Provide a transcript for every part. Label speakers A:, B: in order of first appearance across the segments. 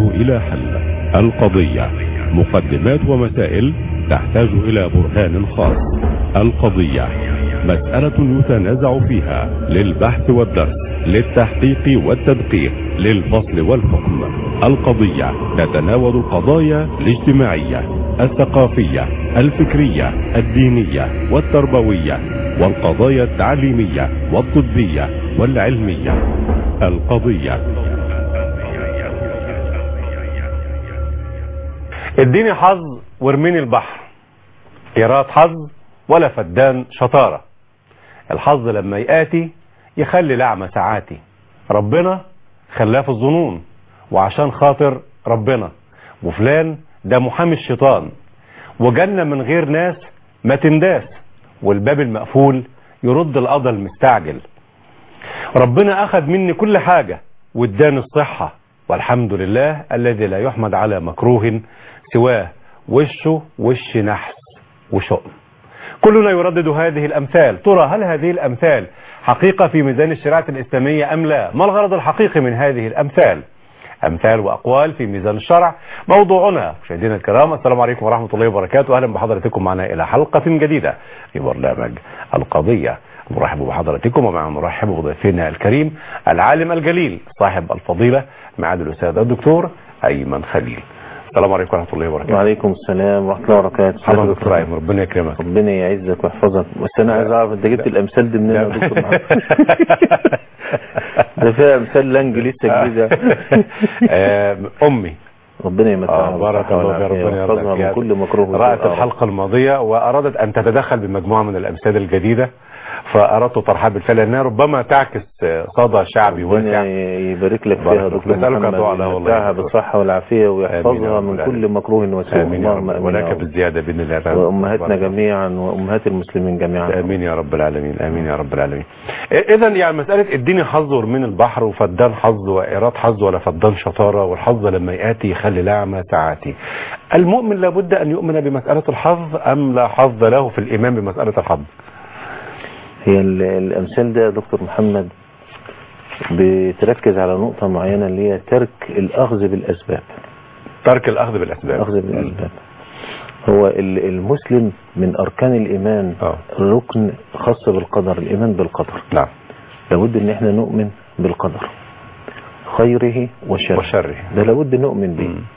A: إلى حل القضية مقدمات ومسائل تحتاج إلى برهان خاص القضية مسألة يتنازع فيها للبحث والدرس للتحقيق والتدقيق للفصل والحكم القضية تتناول القضايا الاجتماعية الثقافية الفكرية الدينية والتربوية والقضايا التعليمية والطبية والعلمية القضية
B: اديني حظ وارميني البحر إيراد حظ ولا فدان شطارة الحظ لما يآتي يخلي لعمة ساعاتي ربنا خلاه في الظنون وعشان خاطر ربنا وفلان ده محامي الشيطان وجنة من غير ناس ما تنداس والباب المقفول يرد القضى المستعجل ربنا أخذ مني كل حاجة واداني الصحة والحمد لله الذي لا يحمد على مكروه سواه وشه وش نحس وشؤم كلنا يردد هذه الأمثال ترى هل هذه الأمثال حقيقة في ميزان الشريعة الإسلامية أم لا ما الغرض الحقيقي من هذه الأمثال أمثال وأقوال في ميزان الشرع موضوعنا مشاهدينا الكرام السلام عليكم ورحمة الله وبركاته أهلا بحضرتكم معنا إلى حلقة جديدة في برنامج القضية مرحب بحضراتكم ومع مرحب بضيفنا الكريم العالم الجليل صاحب الفضيلة معاد الأستاذ الدكتور أيمن خليل السلام عليكم ورحمة الله وبركاته
C: وعليكم السلام ورحمة الله وبركاته
B: حضرتك دكتور أيمن ربنا يكرمك
C: ربنا يعزك ويحفظك بس انا عايز اعرف انت جبت الامثال دي منين يا دكتور محمد ده فيها امثال لانج لسه جديده
B: آه، أمي
C: ربنا يمتعها
B: آه بارك
C: بالصحة
B: الله في
C: والعافية
B: ربنا
C: ويحفظها
B: يرضى
C: من كل مكروه
B: رأت
C: وسوء.
B: الحلقة الماضية وأرادت أن تتدخل بمجموعة من الأمثال الجديدة فأردت طرحها بالفعل لأنها ربما تعكس صدى شعبي
C: ربنا
B: واسع
C: يبارك لك
B: بارك
C: فيها
B: الله.
C: دكتور
B: نسألك
C: محمد
B: الدعاء لها والله
C: ويمتعها
B: يا دكتور.
C: بالصحة والعافية
B: آمين يا
C: ويحفظها
B: رب
C: من
B: العالمين.
C: كل مكروه وسوء
B: آمين يا
C: اللهم
B: رب
C: آمين
B: ولك
C: يا رب.
B: بالزيادة بإذن الله تعالى.
C: وامهاتنا جميعا وامهات المسلمين جميعا
B: امين يا رب العالمين امين يا رب العالمين اذا يعني مساله اديني حظ وارمين البحر وفدان حظ وايراد حظ ولا فدان شطاره والحظ لما ياتي يخلي لعمه ساعاتي المؤمن لابد ان يؤمن بمساله الحظ ام لا حظ له في الايمان بمساله الحظ
C: هي ال- الامثال ده يا دكتور محمد بتركز على نقطة معينة اللي هي ترك الاخذ بالاسباب
B: ترك الاخذ بالاسباب
C: الاخذ بالاسباب هو ال- المسلم من اركان الايمان
B: اه
C: ركن خاص بالقدر الايمان بالقدر
B: نعم
C: لابد ان احنا نؤمن بالقدر خيره وشره
B: وشره
C: ده لابد نؤمن به
B: مم.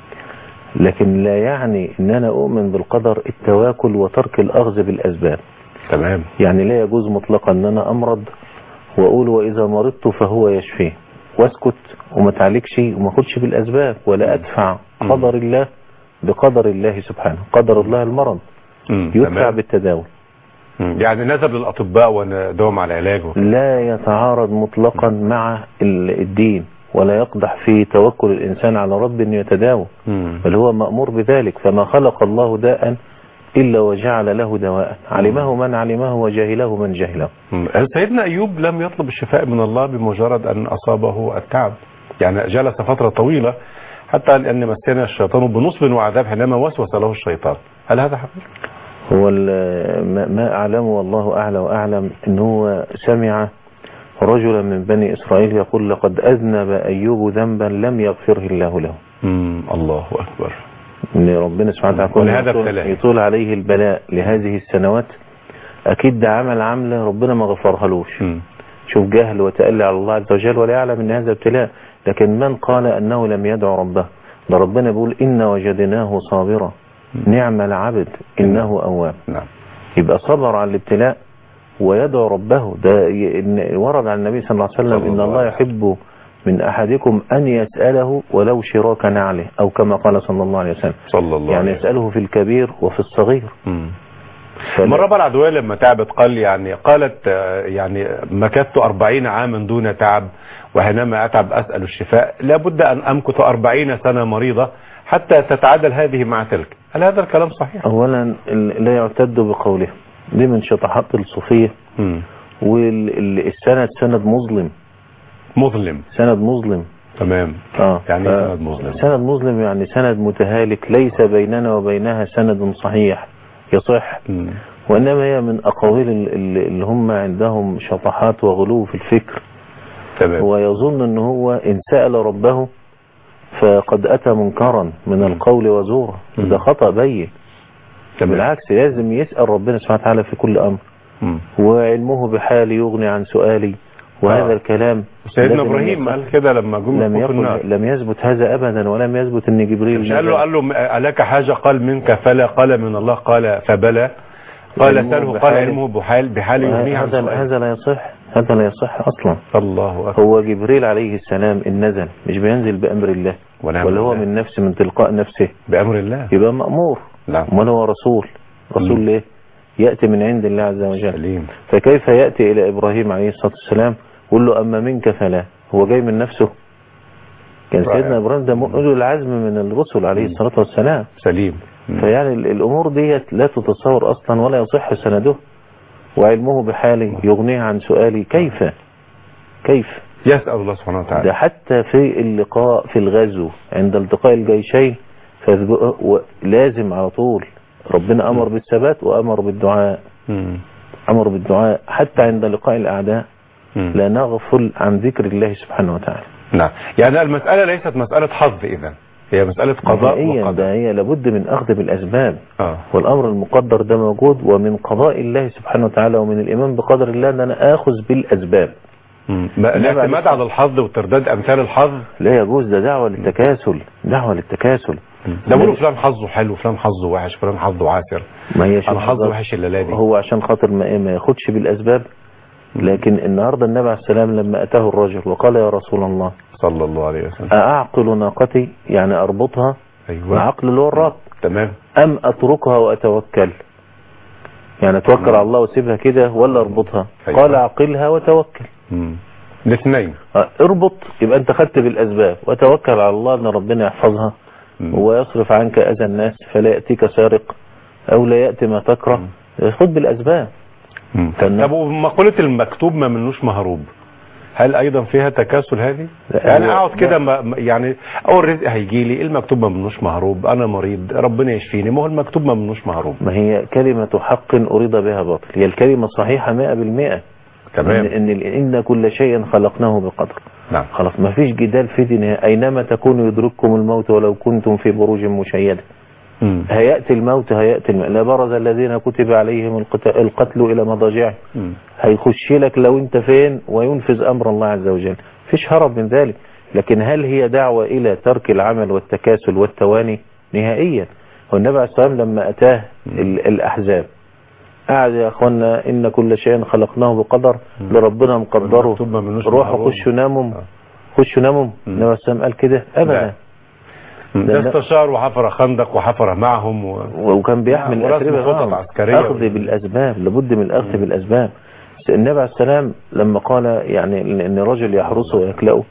C: لكن لا يعني ان انا اؤمن بالقدر التواكل وترك الاخذ بالاسباب
B: تمام
C: يعني لا يجوز مطلقا ان انا امرض واقول واذا مرضت فهو يشفيه واسكت وما تعالجش وما اخدش بالاسباب ولا ادفع
B: مم.
C: قدر الله بقدر الله سبحانه قدر الله المرض
B: مم.
C: يدفع
B: تمام.
C: بالتداول
B: مم. يعني نذهب للاطباء ونداوم على علاجه
C: لا يتعارض مطلقا مع ال- الدين ولا يقدح في توكل الانسان على رب انه يتداوى
B: مم.
C: بل هو مأمور بذلك فما خلق الله داء إلا وجعل له دواء علمه من علمه وجهله من جهله
B: مم. سيدنا ايوب لم يطلب الشفاء من الله بمجرد ان اصابه التعب يعني جلس فتره طويله حتى ان مسنا الشيطان بنصب وعذاب حينما وسوس له الشيطان هل هذا حقيقي؟
C: هو ال- ما- ما أعلم والله أعلى وأعلم أن هو سمع رجلا من بني إسرائيل يقول لقد أذنب أيوب ذنبا لم يغفره الله له
B: مم. الله اكبر
C: ان ربنا سبحانه وتعالى يكون
B: ولهذا
C: يطول-
B: ابتلاه.
C: يطول عليه البلاء لهذه السنوات أكيد ده عمل عملة ربنا ما غفرهالوش
B: مم.
C: شوف جهل وتألي على الله عز وجل ولا يعلم ان هذا ابتلاء لكن من قال انه لم يدعو ربه ده ربنا بيقول ان وجدناه صابرا نعم العبد انه اواب
B: نعم
C: يبقى صبر على الابتلاء ويدعو ربه ده ي- إن- ورد عن النبي صلى الله عليه وسلم
B: صلى
C: ان
B: الله
C: الله
B: عليه
C: يحب من احدكم ان يسأله ولو شراك نعله او كما قال صلى الله عليه وسلم
B: صلى الله
C: يعني
B: عليه وسلم
C: يسأله في الكبير وفي الصغير
B: مم.
C: فلا-
B: مرة العدوية لما تعبت قال يعني قالت آه، يعني مكثت أربعين عاما دون تعب وحينما أتعب أسأل الشفاء لابد أن أمكث أربعين سنة مريضة حتى تتعادل هذه مع تلك هل هذا الكلام صحيح؟
C: اولا ال- لا يعتد بقوله دي من شطحات الصوفيه
B: مم.
C: والسند سند مظلم
B: مظلم
C: سند مظلم
B: تمام
C: اه
B: يعني
C: ف-
B: إيه سند مظلم؟
C: سند مظلم يعني سند متهالك ليس بيننا وبينها سند صحيح يصح
B: مم.
C: وانما هي من اقاويل ال- ال- اللي هم عندهم شطحات وغلو في الفكر
B: تمام
C: هو يظن ان هو ان سأل ربه فقد أتى منكرا من القول وزورا
B: مم.
C: ده خطأ بين
B: تمام.
C: بالعكس لازم يسأل ربنا سبحانه وتعالى في كل أمر
B: مم.
C: وعلمه بحالي يغني عن سؤالي وهذا
B: آه.
C: الكلام
B: سيدنا
C: لازم
B: ابراهيم
C: يصح.
B: قال كده لما جم
C: لم
B: يدخلوا النار
C: يقل لم يثبت هذا أبدا ولم يثبت أن جبريل
B: مش قال له
C: نزل.
B: قال له ألك حاجة قال منك فلا قال من الله قال فبلى قال
C: علمه
B: سأله قال
C: بحال.
B: علمه بحال بحال يغنيه عن
C: هذا
B: سؤال
C: هذا لا يصح هذا لا يصح أصلا
B: الله أكبر
C: هو جبريل عليه السلام إن نزل مش بينزل بأمر الله
B: ونعم
C: ولا هو
B: بالله.
C: من نفسه من تلقاء نفسه
B: بأمر الله
C: يبقى مأمور
B: نعم
C: امال هو رسول رسول
B: مم.
C: ليه يأتي من عند الله عز وجل
B: سليم
C: فكيف يأتي إلى إبراهيم عليه الصلاة والسلام يقول له أما منك فلا هو جاي من نفسه كان
B: رائع.
C: سيدنا إبراهيم ده أولو العزم من الرسل عليه
B: مم.
C: الصلاة والسلام
B: سليم مم.
C: فيعني ال- الأمور ديت لا تتصور أصلا ولا يصح سنده وعلمه بحالي يغنيه عن سؤالي كيف كيف
B: يسأل الله سبحانه
C: ده
B: وتعالى
C: حتى في اللقاء في الغزو عند التقاء الجيشين فاثب- و- لازم على طول ربنا أمر بالثبات وأمر بالدعاء
B: مم.
C: أمر بالدعاء حتى عند لقاء الأعداء
B: مم.
C: لا نغفل عن ذكر الله سبحانه وتعالى
B: نعم يعني المسألة ليست مسألة حظ إذا هي مسألة قضاء
C: نهائيا
B: وقدر
C: ده هي لابد من أخذ بالأسباب
B: آه.
C: والأمر المقدر ده موجود ومن قضاء الله سبحانه وتعالى ومن الإيمان بقدر الله أن أنا آخذ بالأسباب
B: مم. ما-
C: إنما
B: الاعتماد
C: على-
B: على الحظ وترداد أمثال الحظ
C: لا يجوز ده دعوة للتكاسل دعوة للتكاسل
B: ده بيقولوا فلان حظه حلو فلان حظه وحش فلان حظه عاسر
C: ما هي
B: انا حظي
C: بالظبط.
B: وحش الليله دي
C: هو عشان خاطر ما, إيه ما ياخدش بالأسباب لكن النهاردة النبي عليه السلام لما أتاه الرجل وقال يا رسول الله
B: صلى الله عليه وسلم
C: أعقل ناقتي يعني أربطها
B: ايوه
C: العقل اللي هو الربط
B: تمام
C: أم أتركها وأتوكل يعني أتوكل على الله واسيبها كده ولا أربطها
B: أيوة.
C: قال عقلها وتوكل
B: مم. الاثنين
C: آه، اربط يبقى أنت خدت بالأسباب وتوكل على الله أن ربنا يحفظها
B: مم.
C: ويصرف عنك أذى الناس فلا يأتيك سارق أو لا يأتي ما تكره خد بالأسباب
B: مم.
C: كان-
B: طب ومقولة المكتوب ما منوش مهروب هل ايضا فيها تكاسل هذه
C: لا،
B: يعني
C: هو-
B: اقعد كده
C: لا.
B: ما ما- يعني اول رزق هيجي لي المكتوب ما منوش مهروب انا مريض ربنا يشفيني ما هو المكتوب ما منوش مهروب
C: ما هي كلمة حق أريد بها باطل هي الكلمة صحيحة مئة بالمئة
B: تمام
C: إن, إن, إن كل شيء خلقناه بقدر
B: نعم
C: خلاص ما فيش جدال في دينها أينما تكونوا يدرككم الموت ولو كنتم في بروج مشيدة
B: مم.
C: هيأتي الموت هيأتي الموت لا برز الذين كتب عليهم القت- القتل إلى مضاجعهم
B: مم.
C: هيخش لك لو انت فين وينفذ أمر الله عز وجل فيش هرب من ذلك لكن هل هي دعوة إلى ترك العمل والتكاسل والتواني نهائيا والنبي عليه الصلاة والسلام لما أتاه ال- الأحزاب قعد يا أخوانا إن كل شيء خلقناه بقدر لربنا مقدره
B: والمكتوب ما منوش
C: روحوا
B: مهروب.
C: خشوا ناموا
B: آه.
C: خشوا ناموا النبي عليه الصلاة والسلام قال كده
B: لا.
C: أبدا
B: مم.
C: ده-
B: ده استشار وحفر خندق وحفر معهم و...
C: وكان بيحمل
B: نعم، ورسم
C: الأسربة
B: خطط
C: معه.
B: عسكرية
C: أخذ بالأسباب لابد من الأخذ بالأسباب النبي عليه السلام لما قال يعني إن رجل يحرسه ويكلأه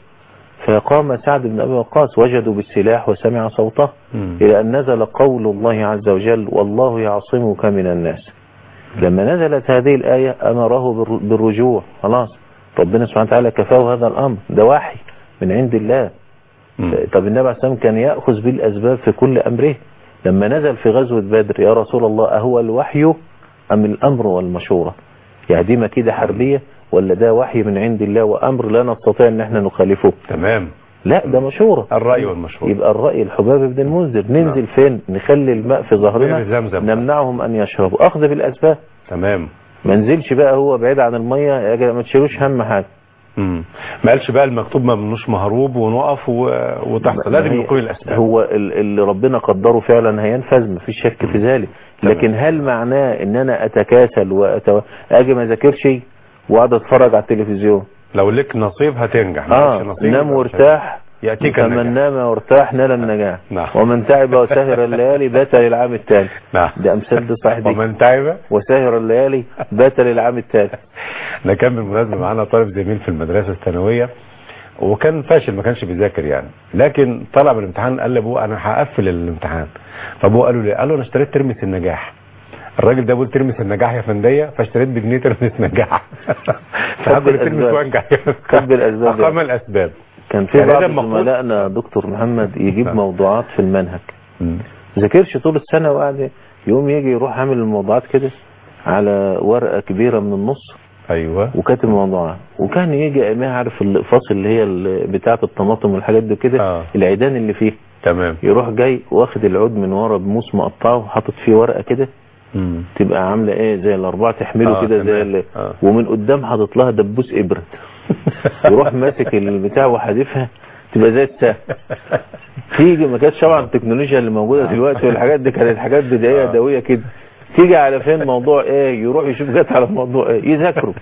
C: فقام سعد بن أبي وقاص وجدوا بالسلاح وسمع صوته
B: مم.
C: إلى أن نزل قول الله عز وجل والله يعصمك من الناس لما نزلت هذه الآية أمره بالر- بالرجوع خلاص ربنا سبحانه وتعالى كفاه هذا الأمر ده وحي من عند الله
B: مم.
C: طب النبي عليه السلام كان يأخذ بالأسباب في كل أمره لما نزل في غزوة بدر يا رسول الله أهو الوحي أم الأمر والمشورة يعني دي مكيدة حربية ولا ده وحي من عند الله وأمر لا نستطيع أن احنا نخالفه
B: تمام
C: لا ده مشورة
B: الرأي والمشورة
C: يبقى الرأي الحباب بن المنذر ننزل فين نخلي الماء في
B: بئر
C: ظهرنا
B: زمزم.
C: نمنعهم أن يشربوا أخذ بالأسباب
B: تمام
C: ما نزلش بقى هو بعيد عن المية يا جماعة ما تشيلوش هم حاجة
B: مم. ما قالش بقى المكتوب ما منوش مهروب ونقف و... وتحصل لازم
C: ما هي-
B: يكون الاسباب
C: هو ال- اللي ربنا قدره فعلا هينفذ مفيش شك في ذلك
B: تمام.
C: لكن هل معناه ان انا اتكاسل وأتو... اجي ما اذاكرش واقعد اتفرج على التلفزيون
B: لو لك نصيب هتنجح ما
C: اه
B: لكش نصيب
C: نام
B: يبقى
C: وارتاح
B: يأتيك
C: فمن
B: النجاح.
C: نام وارتاح نال النجاح
B: نعم.
C: ومن تعب وسهر الليالي بات للعام التالي
B: نعم
C: ده امثال دي صحيح دي
B: ومن تعب
C: وسهر الليالي بات للعام التالي
B: ده كان بالمناسبة معانا طالب زميل في المدرسة الثانوية وكان فاشل ما كانش بيذاكر يعني لكن طلع من الامتحان قال لابوه انا هقفل الامتحان فابوه قال له ليه قال له انا اشتريت ترمس النجاح الراجل ده بيقول ترمس النجاح يا فندية فاشتريت بجنيه ترمس نجاح فهاكل ترمس
C: بالأسباب.
B: وانجح
C: خد بالأسباب
B: اقام الاسباب
C: كان في
B: يعني
C: بعض
B: ده المفروض-
C: زملائنا دكتور محمد يجيب
B: نعم.
C: موضوعات في المنهج
B: مم.
C: ذاكرش طول السنة وقعد يوم يجي يروح عامل الموضوعات كده على ورقة كبيرة من النص
B: ايوه
C: وكاتب موضوعها وكان يجي ايامها عارف الاقفاص اللي هي ال- بتاعه الطماطم والحاجات دي كده
B: آه.
C: العيدان اللي فيه
B: تمام
C: يروح جاي واخد العود من ورا بموس مقطعه وحاطط فيه ورقه كده
B: مم.
C: تبقى عامله ايه زي الاربعه تحمله
B: آه،
C: كده زي
B: تمام.
C: ال-
B: آه.
C: ومن قدام حاطط لها دبوس ابره يروح ماسك البتاع وحادفها تبقى زي السهم تيجي ما كانتش طبعا التكنولوجيا اللي موجوده دلوقتي والحاجات دي كانت حاجات بدائيه
B: آه.
C: دويه كده تيجي على فين موضوع ايه يروح يشوف جت على موضوع ايه يذاكروا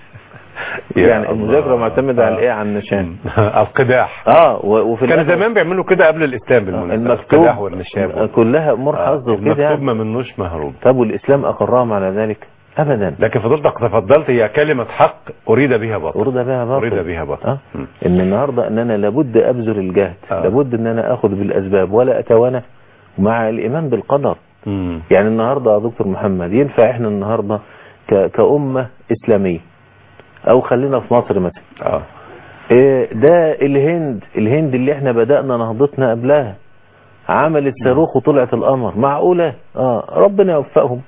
B: يا
C: يعني
B: الله.
C: المذاكره معتمده على
B: آه.
C: ايه على النشان
B: القداح
C: اه و- وفي
B: كان
C: الآخر
B: زمان بيعملوا كده قبل الاسلام بالمناسبه
C: المكتوب
B: القداح والنشاب
C: كلها امور حظ وكده
B: المكتوب ما منوش مهروب
C: طب والاسلام اقرهم على ذلك ابدا
B: لكن فضلتك تفضلت هي كلمة حق أريد بها باطل
C: أريد بها باطل
B: أريد بها باطل
C: آه.
B: مم.
C: ان النهارده ان انا لابد ابذل الجهد
B: آه.
C: لابد ان انا اخذ بالاسباب ولا اتوانى مع الايمان بالقدر
B: مم.
C: يعني النهارده يا دكتور محمد ينفع احنا النهارده ك- كأمة إسلامية أو خلينا في مصر مثلا
B: اه
C: إيه ده الهند الهند اللي احنا بدأنا نهضتنا قبلها عملت صاروخ وطلعت القمر معقولة اه ربنا يوفقهم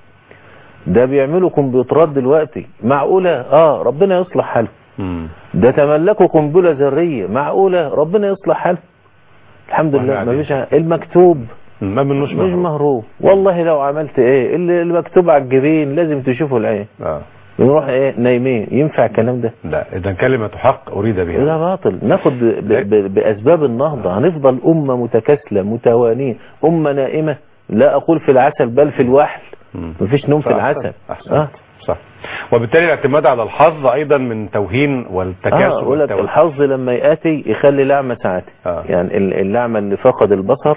C: ده بيعملوا كمبيوترات دلوقتي معقولة اه ربنا يصلح حاله
B: مم.
C: ده تملكوا قنبلة ذرية معقولة ربنا يصلح حاله الحمد لله
B: وإحنا
C: ما فيش المكتوب
B: ما منوش
C: مش
B: مهروب
C: مهروب والله لو عملت ايه اللي اللي مكتوب على الجبين لازم تشوفه العين
B: اه
C: نروح ايه نايمين ينفع الكلام ده
B: لا إذا كلمة حق أريد
C: ده
B: بها
C: باطل ناخد ب- ب- بأسباب النهضة هنفضل أمة متكاسلة متوانية أمة نائمة لا أقول في العسل بل في الوحل
B: مم.
C: مفيش نوم في
B: صح،
C: العسل
B: أحسنت.
C: آه.
B: صح وبالتالي الاعتماد على الحظ أيضا من توهين
C: اه
B: والتكاسل
C: اقول لك
B: والتوهين.
C: الحظ لما ياتي يخلي لعمه ساعتي
B: آه.
C: يعني ال- اللعمه اللي فقد البصر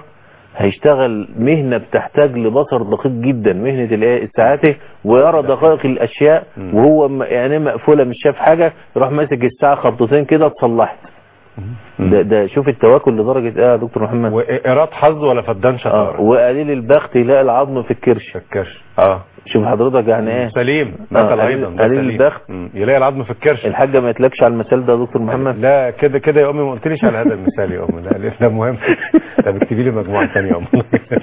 C: هيشتغل مهنه بتحتاج لبصر دقيق جدا مهنه الايه الساعاتي ويرى دقائق الاشياء
B: مم.
C: وهو م- يعني مقفوله مش شاف حاجه يروح ماسك الساعه خبطتين كده اتصلحت
B: مم.
C: ده, ده شوف التواكل لدرجه ايه يا دكتور محمد
B: وإيراد حظ ولا فدان
C: اه
B: شطارة
C: وقليل البخت يلاقي العظم في الكرش
B: فكرش اه
C: شوف حضرتك يعني ايه
B: سليم
C: آه،
B: مثل
C: قليل-
B: أيضا ده
C: قليل
B: سليم.
C: البخت.
B: مم. يلاقي العظم في الكرش
C: الحاجه ما يتلكش على المثال ده يا دكتور محمد
B: لا كده كده يا امي ما قلتليش على هذا المثال يا امي لا لأن ده مهم ده بتكتبي لي مجموعه ثانيه يا امي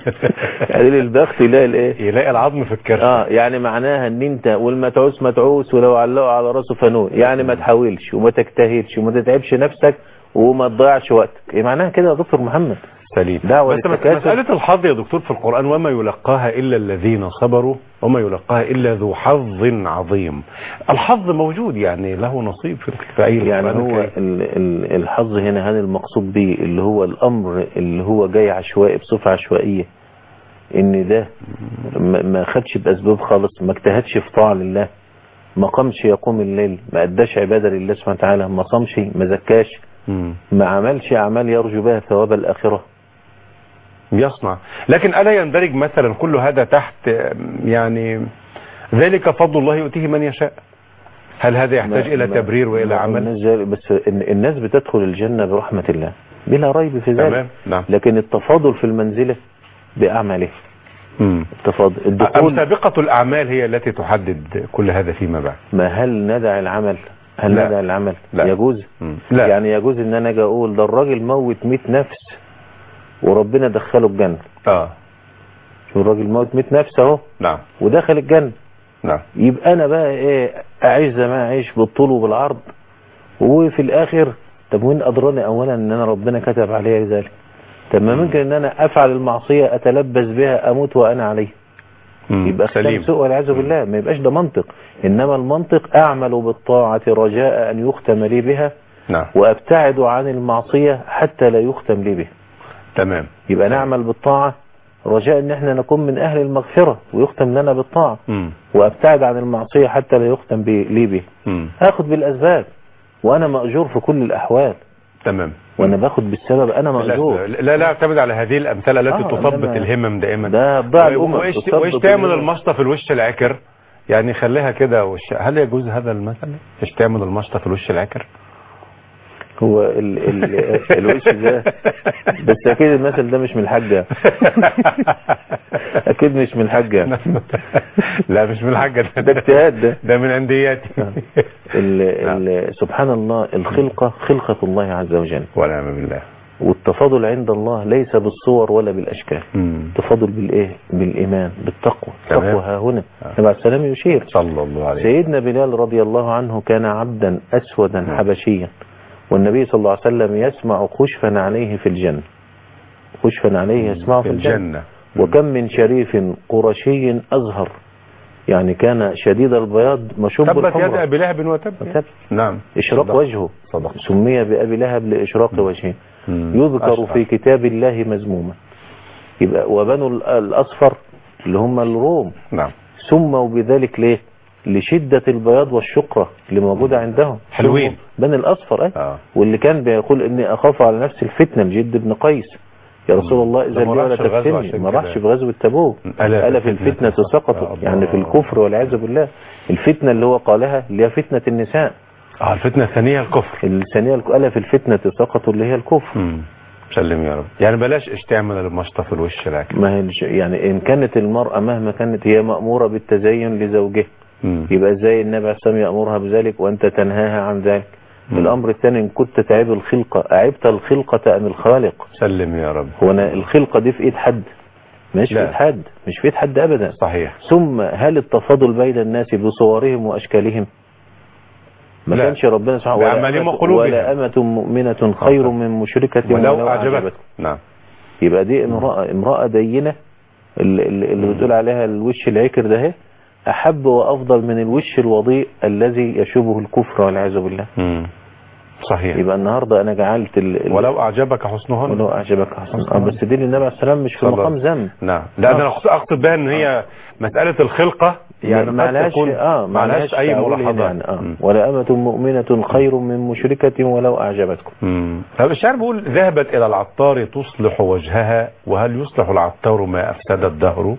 C: قليل البخت يلاقي الايه
B: يلاقي العظم في الكرش
C: اه يعني معناها ان انت والمتعوس متعوس ولو علقوا على راسه فانون يعني ما تحاولش وما تجتهدش وما تتعبش نفسك وما تضيعش وقتك ايه معناها كده يا دكتور محمد
B: سليم
C: دعوة
B: بس مس-
C: للتكاسل.
B: مسألة الحظ يا دكتور في القرآن وما يلقاها إلا الذين صبروا وما يلقاها إلا ذو حظ عظيم الحظ موجود يعني له نصيب في في أي
C: يعني
B: القرآن
C: هو
B: الكريم.
C: ال- ال- الحظ هنا هل المقصود به اللي هو الامر اللي هو جاي عشوائي بصفة عشوائية ان ده ما ما خدش باسباب خالص ما اجتهدش في طاعة لله ما قامش يقوم الليل ما اداش عبادة لله سبحانه وتعالى ما صامش ما زكاش
B: مم.
C: ما عملش اعمال يرجو بها ثواب الاخره
B: يصنع لكن ألا يندرج مثلا كل هذا تحت آم، يعني ذلك فضل الله يؤتيه من يشاء هل هذا يحتاج
C: ما-
B: إلى
C: ما-
B: تبرير وإلى
C: ما-
B: عمل
C: الناس جا- بس إن- الناس بتدخل الجنة برحمة الله بلا ريب في ذلك
B: تمام نعم
C: لكن التفاضل في المنزلة بأعماله
B: مم.
C: التفاضل
B: أم
C: الدخول
B: سابقة الأعمال هي التي تحدد كل هذا فيما بعد
C: ما هل ندع العمل هل
B: لا.
C: ندع العمل
B: لا.
C: يجوز
B: مم. لا
C: يعني يجوز ان انا اجي اقول ده الراجل موت 100 نفس وربنا دخله الجنة
B: آه
C: شوف الراجل موت 100 نفس اهو
B: نعم
C: ودخل الجنة
B: نعم
C: يبقى انا بقى ايه اعيش زي ما اعيش بالطول وبالعرض وفي الاخر طب وين ادراني اولا ان انا ربنا كتب علي ذلك طب ما ممكن ان انا افعل المعصيه اتلبس بها اموت وانا عليه
B: مم.
C: يبقى
B: سليم
C: سليم سوء والعياذ بالله ما يبقاش ده منطق انما المنطق اعمل بالطاعه رجاء ان يختم لي بها
B: نعم
C: وابتعد عن المعصيه حتى لا يختم لي بها
B: تمام
C: يبقى نعمل بالطاعه رجاء ان احنا نكون من اهل المغفره ويختم لنا بالطاعه
B: مم.
C: وابتعد عن المعصيه حتى لا يختم بي- لي بها
B: مم.
C: اخد بالاسباب وانا ماجور في كل الاحوال
B: تمام
C: وانا باخد بالسبب انا ماجور
B: لا لا لا اعتمد على هذه الامثله التي
C: آه،
B: تثبت
C: إنما
B: الهمم دائما
C: ده ضاع
B: و-
C: الامم
B: وايش
C: تثبت
B: وايش تعمل
C: الهمم.
B: المشطه في الوش العكر يعني خليها كده وش هل يجوز هذا المثل ايش تعمل المشطه في الوش العكر
C: هو ال ال الوش ده بس اكيد المثل ده مش من الحاجه اكيد مش من الحاجه
B: لا مش من الحاجه
C: ده اجتهاد ده
B: ده من عندياتي
C: ال ال سبحان الله الخلقه خلقه الله عز وجل
B: ونعم بالله
C: والتفاضل عند الله ليس بالصور ولا بالاشكال
B: مم.
C: التفاضل بالايه بالايمان بالتقوى
B: تمام.
C: التقوى ها هنا
B: آه.
C: النبي عليه السلام يشير
B: صلى الله عليه
C: سيدنا بلال رضي الله عنه كان عبدا أسودا
B: نعم.
C: حبشيا والنبي صلى الله عليه وسلم يسمع خشفا عليه في الجنة خشفا عليه يسمعه
B: في
C: في الجنة
B: الجنة
C: وكم من شريف قرشي أزهر يعني كان شديد البياض مشوب
B: تبت يد
C: بالحمرة
B: ابي لهب وتب
C: وتب.
B: نعم
C: إشراق
B: صدق.
C: وجهه
B: صدق
C: سمي بأبي لهب لإشراق وجهه
B: مم.
C: يذكر
B: أشرف.
C: في كتاب الله مذموما يبقى وبنو ال- الأصفر اللي هم الروم
B: نعم
C: سموا بذلك ليه لشدة البياض والشقرة اللي موجودة عندهم
B: حلوين.
C: سموا بني الأصفر أي
B: اه
C: واللي كان بيقول إني أخاف على نفس الفتنة الجد بن قيس يا رسول الله إذا
B: ده ما
C: لي ولا
B: راحش الغزو
C: تفتني
B: عشان
C: ما
B: كده.
C: راحش في غزوة تبوك
B: ألا
C: ألا
B: في
C: في الفتنة
B: الفتنة
C: سقطوا
B: الله.
C: يعني في الكفر والعياذ بالله الفتنة اللي هو قالها اللي هي فتنة النساء
B: اه الفتنة الثانية الكفر
C: الثانية ألا في الفتنة سقطوا اللي هي الكفر
B: مم. سلم يا رب يعني بلاش اشتعمل المشطة في الوش لكن
C: ما هي الج- يعني إن كانت المرأة مهما كانت هي مأمورة بالتزين لزوجها
B: مم.
C: يبقى ازاي النبي عليه الصلاه والسلام يأمرها بذلك وانت تنهاها عن ذلك
B: مم.
C: الامر الثاني ان كنت تعيب الخلقة اعبت الخلقة ام الخالق
B: سلم يا رب
C: هو أنا الخلقة دي في ايد حد مش في
B: لا.
C: ايد حد مش في ايد حد ابدا
B: صحيح
C: ثم هل التفاضل بين الناس بصورهم واشكالهم ما
B: لا.
C: كانش ربنا سبحانه ولا
B: بأعمالهم
C: أمة,
B: وقلوبهم.
C: ولا أمة مؤمنة خير من مشركة
B: ولو اعجبك نعم
C: يبقى دي امرأة امرأة دينة اللي, اللي اللي بتقول عليها الوش العكر ده اهي أحب وأفضل من الوش الوضيء الذي يشوبه الكفر والعياذ بالله
B: مم. صحيح
C: يبقى النهاردة أنا جعلت ال... ال-
B: ولو اعجبك حسنهن
C: ولو أعجبك حسن آه بس دي للنبي عليه السلام مش في
B: صلى الله
C: مقام ذنب
B: نعم لا ده انا أقصد- اقصد بها ان هي مسألة الخلقة يعني
C: ما
B: قد
C: لهاش
B: تكون
C: اه
B: ما لهاش اي
C: تأويل هنا
B: ملاحظات
C: يعني آه.
B: مم.
C: ولا أمة مؤمنة خير من مشركة ولو أعجبتكم
B: مم. طب الشاعر بيقول ذهبت إلى العطار تصلح وجهها وهل يصلح العطار ما أفسد الدهر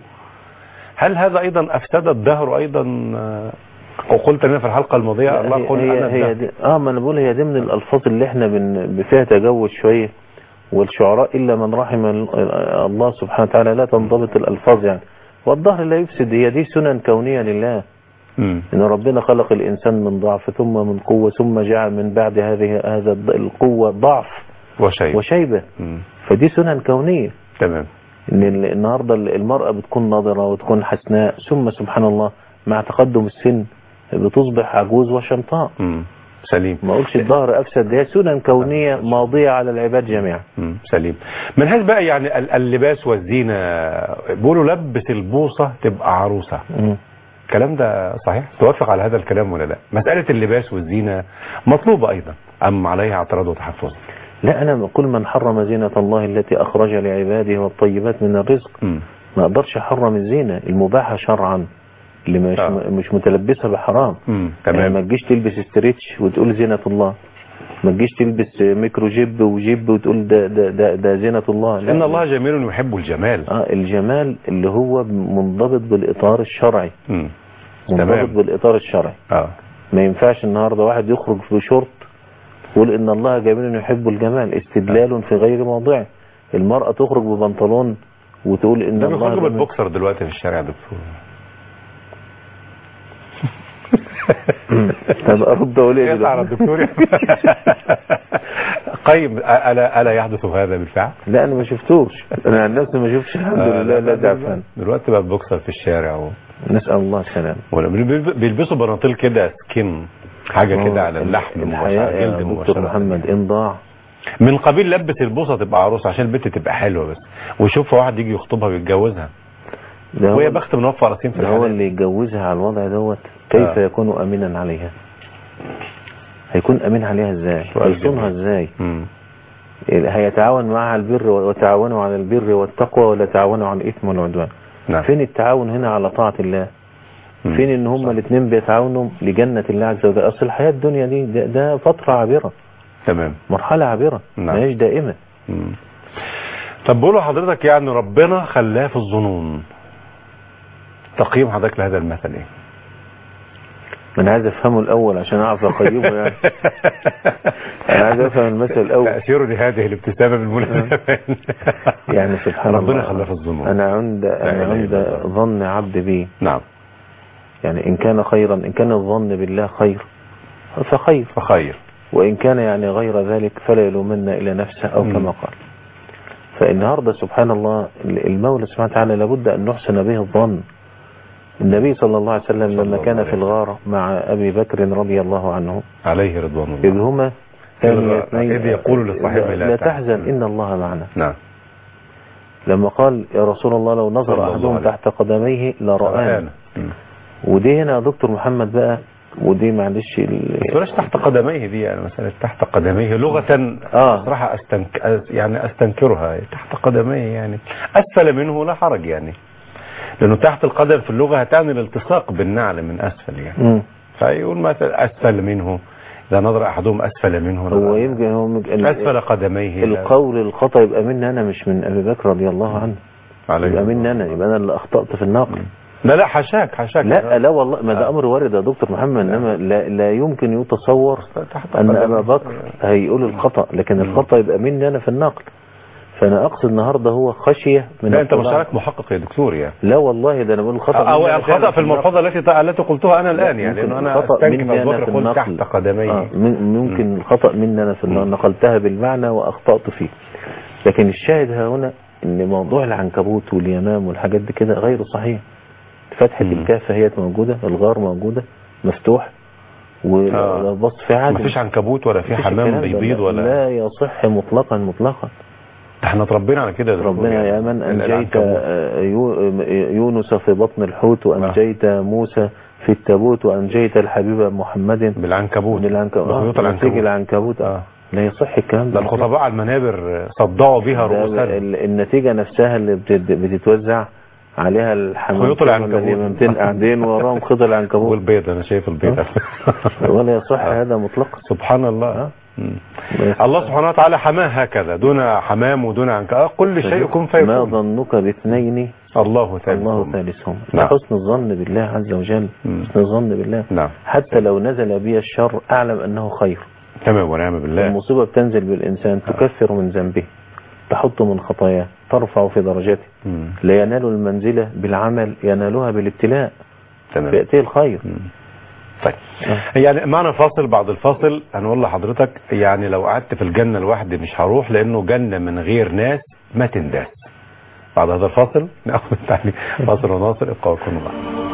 B: هل هذا أيضا أفسد الدهر أيضا آه، وقلت لنا في الحلقة الماضية الله
C: هي,
B: قل
C: هي,
B: أنا
C: هي
B: الدهر
C: دي اه ما انا بقول هي دي من الالفاظ اللي احنا بن فيها تجوز شويه والشعراء الا من رحم ال- الله سبحانه وتعالى لا تنضبط الالفاظ يعني والظهر لا يفسد هي دي سنن كونيه لله
B: مم.
C: ان ربنا خلق الانسان من ضعف ثم من قوه ثم جعل من بعد هذه هذا الض- القوه ضعف
B: وشيء
C: وشيبه
B: مم.
C: فدي سنن كونيه
B: تمام
C: ان ال- النهارده المراه بتكون ناضره وتكون حسناء ثم سبحان الله مع تقدم السن بتصبح عجوز وشمطاء
B: مم. سليم
C: ما اقولش الظهر افسد هي سنن كونيه ماضيه على العباد جميعا
B: مم. سليم من هذا بقى يعني ال- اللباس والزينة بيقولوا لبس البوصة تبقى عروسة
C: مم.
B: الكلام ده صحيح توافق على هذا الكلام ولا لا مسألة اللباس والزينة مطلوبة أيضا أم عليها اعتراض وتحفظ
C: لا انا كل من حرم زينه الله التي اخرج لعباده والطيبات من الرزق
B: مم.
C: ما اقدرش احرم الزينه المباحه شرعا اللي مش
B: آه.
C: مش متلبسه بحرام
B: مم.
C: يعني ما
B: تمام
C: تجيش تلبس استريتش وتقول زينه الله ما تجيش تلبس ميكرو جيب وجيب وتقول ده ده ده, ده زينة الله لا.
B: إن الله جميل يحب الجمال
C: اه الجمال اللي هو منضبط بالاطار الشرعي
B: مم.
C: منضبط
B: تمام
C: بالاطار الشرعي
B: اه
C: ما ينفعش النهارده واحد يخرج في شورت يقول ان الله جميل يحب الجمال استدلال في غير موضعه المرأة تخرج ببنطلون وتقول ان
B: ده
C: الله
B: بيخرجوا
C: جميل.
B: بالبوكسر دلوقتي في الشارع يا دكتور
C: طب ارد اقول ايه
B: يقطع على
C: دلوقتي؟
B: الدكتور قيم ألا ألا يحدث هذا بالفعل؟
C: لا انا ما شفتوش انا عن نفسي ما شفتش الحمد
B: آه،
C: لله لا دعفان
B: دلوقتي بقى بوكسر في الشارع و...
C: نسال الله السلامه
B: ولا بيلب- بيلبسوا بناطيل كده سكين حاجة كده على اللحم
C: الحياة
B: مباشرة
C: يا
B: جلد
C: دكتور
B: مباشرة
C: محمد ان ضاع
B: من قبيل لبس البوصة تبقى عروسة عشان البنت تبقى حلوة بس ويشوفها واحد يجي يخطبها ويتجوزها
C: ده هو,
B: وهي بخت منوفر راسين في
C: ده هو
B: الحلال
C: اللي يتجوزها على الوضع دوت كيف
B: آه.
C: يكون امينا عليها هيكون امين عليها ازاي
B: سؤال
C: هيصونها
B: جميل.
C: ازاي
B: مم.
C: هيتعاون معها على البر وتعاونوا على البر والتقوى ولا تعاونوا على الاثم والعدوان
B: نعم
C: فين التعاون هنا على طاعة الله
B: مم.
C: فين ان هما الاثنين بيتعاونوا لجنة الله عز وجل اصل الحياة الدنيا دي ده, ده فترة عابرة
B: تمام
C: مرحلة عابرة
B: نعم.
C: ما هيش دائمة
B: مم. طب بقول لحضرتك يعني ربنا خلاه في الظنون تقييم حضرتك لهذا المثل ايه
C: انا عايز افهمه الاول عشان اعرف اقيمه يعني انا عايز افهم المثل الاول
B: تأثير لهذه الابتسامة بالمناسبة
C: يعني سبحان الله
B: ربنا خلاه في الظنون
C: انا عند انا
B: إله
C: عند
B: إلا الله.
C: ظن عبد بي
B: نعم
C: يعني ان كان خيرا ان كان الظن بالله خير فخير
B: فخير
C: وإن كان يعني غير ذلك فلا يلومن إلى نفسه أو
B: مم.
C: كما قال فالنهاردة سبحان الله المولى سبحانه وتعالى لابد أن نحسن به الظن النبي صلى الله عليه وسلم
B: صلى
C: لما
B: الله
C: كان
B: عليه
C: في الغار مع أبي بكر رضي الله عنه
B: عليه رضوان
C: إذ
B: الله
C: هما
B: إذ
C: ثاني اثنين
B: إذ يقول لصاحبه لا
C: لا
B: تحزن.
C: تحزن إن الله معنا
B: نعم
C: لما قال يا رسول الله لو
B: صلى
C: نظر
B: الله
C: أحدهم
B: عليه.
C: تحت قدميه لرآنا
B: الآن. مم.
C: ودي هنا يا دكتور محمد بقى ودي معلش ال-
B: بس بلاش تحت قدميه دي يعني مسألة تحت قدميه لغة
C: آه.
B: صراحة أستنك... أس- يعني أستنكرها تحت قدميه يعني أسفل منه لا حرج يعني لأنه تحت القدم في اللغة هتعني الالتصاق بالنعل من أسفل يعني
C: مم.
B: فيقول مثلا أسفل منه إذا نظر أحدهم أسفل منه
C: هو
B: لا-
C: يمكن هو مج- ال-
B: أسفل قدميه لا-
C: القول الخطأ يبقى مني أنا مش من أبي بكر رضي الله عنه
B: عليه
C: يبقى مني أنا يبقى أنا اللي أخطأت في النقل
B: لا لا حشاك حشاك
C: لا لا والله ما ده
B: آه.
C: أمر وارد يا دكتور محمد إنما لا, لا يمكن يتصور
B: تحت
C: أن
B: قدميه.
C: أبا بكر هيقول الخطأ لكن الخطأ يبقى مني أنا في النقل فأنا أقصد النهاردة هو خشية من
B: لا أنت
C: الطلاب.
B: مشارك محقق يا دكتور يعني
C: لا والله ده أنا بقول الخطأ
B: أو
C: مني أنا فعلاً
B: الخطأ في
C: النقل.
B: الملحوظة التي التي قلتها أنا الآن
C: لا،
B: يعني
C: ممكن
B: لأنه أنا
C: الخطأ
B: أستنكف
C: مني
B: أبو
C: أنا
B: بكر
C: في
B: قلت
C: النقل.
B: تحت قدميه
C: آه، م- ممكن الخطأ مني أنا في النقل نقلتها بالمعنى وأخطأت فيه لكن الشاهد ها هنا ان موضوع العنكبوت واليمام والحاجات دي كده غير صحيح فتحة
B: مم.
C: الكهف هي موجودة الغار موجودة مفتوح
B: آه.
C: والبص في عدم
B: مفيش عنكبوت ولا في
C: مفيش
B: حمام
C: الكلام ده.
B: بيبيض
C: لا-
B: ولا
C: لا يصح مطلقا مطلقا
B: احنا اتربينا على كده يا دكتور
C: ربنا
B: يعني.
C: يا من أنجيت
B: العنكبوت.
C: آه، يو- يونس في بطن الحوت وأنجيت موسى في التابوت وأنجيت الحبيب محمد
B: بالعنكبوت
C: بالعنكبوت
B: بخيوط
C: آه، نسيج
B: العنكبوت
C: العنكبوت آه.
B: آه.
C: لا يصح الكلام
B: ده
C: ده
B: الخطباء على المنابر صدعوا بها
C: ده
B: رؤوسهم
C: ال- النتيجة نفسها اللي بتت- بتتوزع عليها الحمام
B: خيوط العنكبوت.
C: اليمامتين قاعدين وراهم خيط العنكبوت
B: والبيض انا شايف البيض
C: ولا يصح هذا مطلقا
B: سبحان الله
C: آه.
B: مم.
C: لا يصح.
B: الله سبحانه وتعالى حماه هكذا دون حمام ودون عنك آه، كل شيء يكون
C: ما
B: فيكون
C: ظنك باثنين
B: الله ثالثهم
C: الله ثالثهم
B: نعم.
C: حسن الظن بالله عز وجل
B: مم.
C: حسن الظن بالله
B: نعم
C: حتى لو نزل بي الشر أعلم أنه خير
B: تمام ونعم بالله
C: المصيبة بتنزل بالإنسان تكفر من ذنبه تحط من خطاياه ترفع في درجاته
B: مم.
C: لا ينال المنزلة بالعمل ينالها بالابتلاء
B: تمام
C: فيأتيه الخير
B: مم. طيب يعني معنى فاصل بعد الفاصل هنقول لحضرتك يعني لو قعدت في الجنة لوحدي مش هروح لأنه جنة من غير ناس ما تنداس بعد هذا الفاصل ناخذ التعليق فاصل وناصر ابقوا وكونوا معنا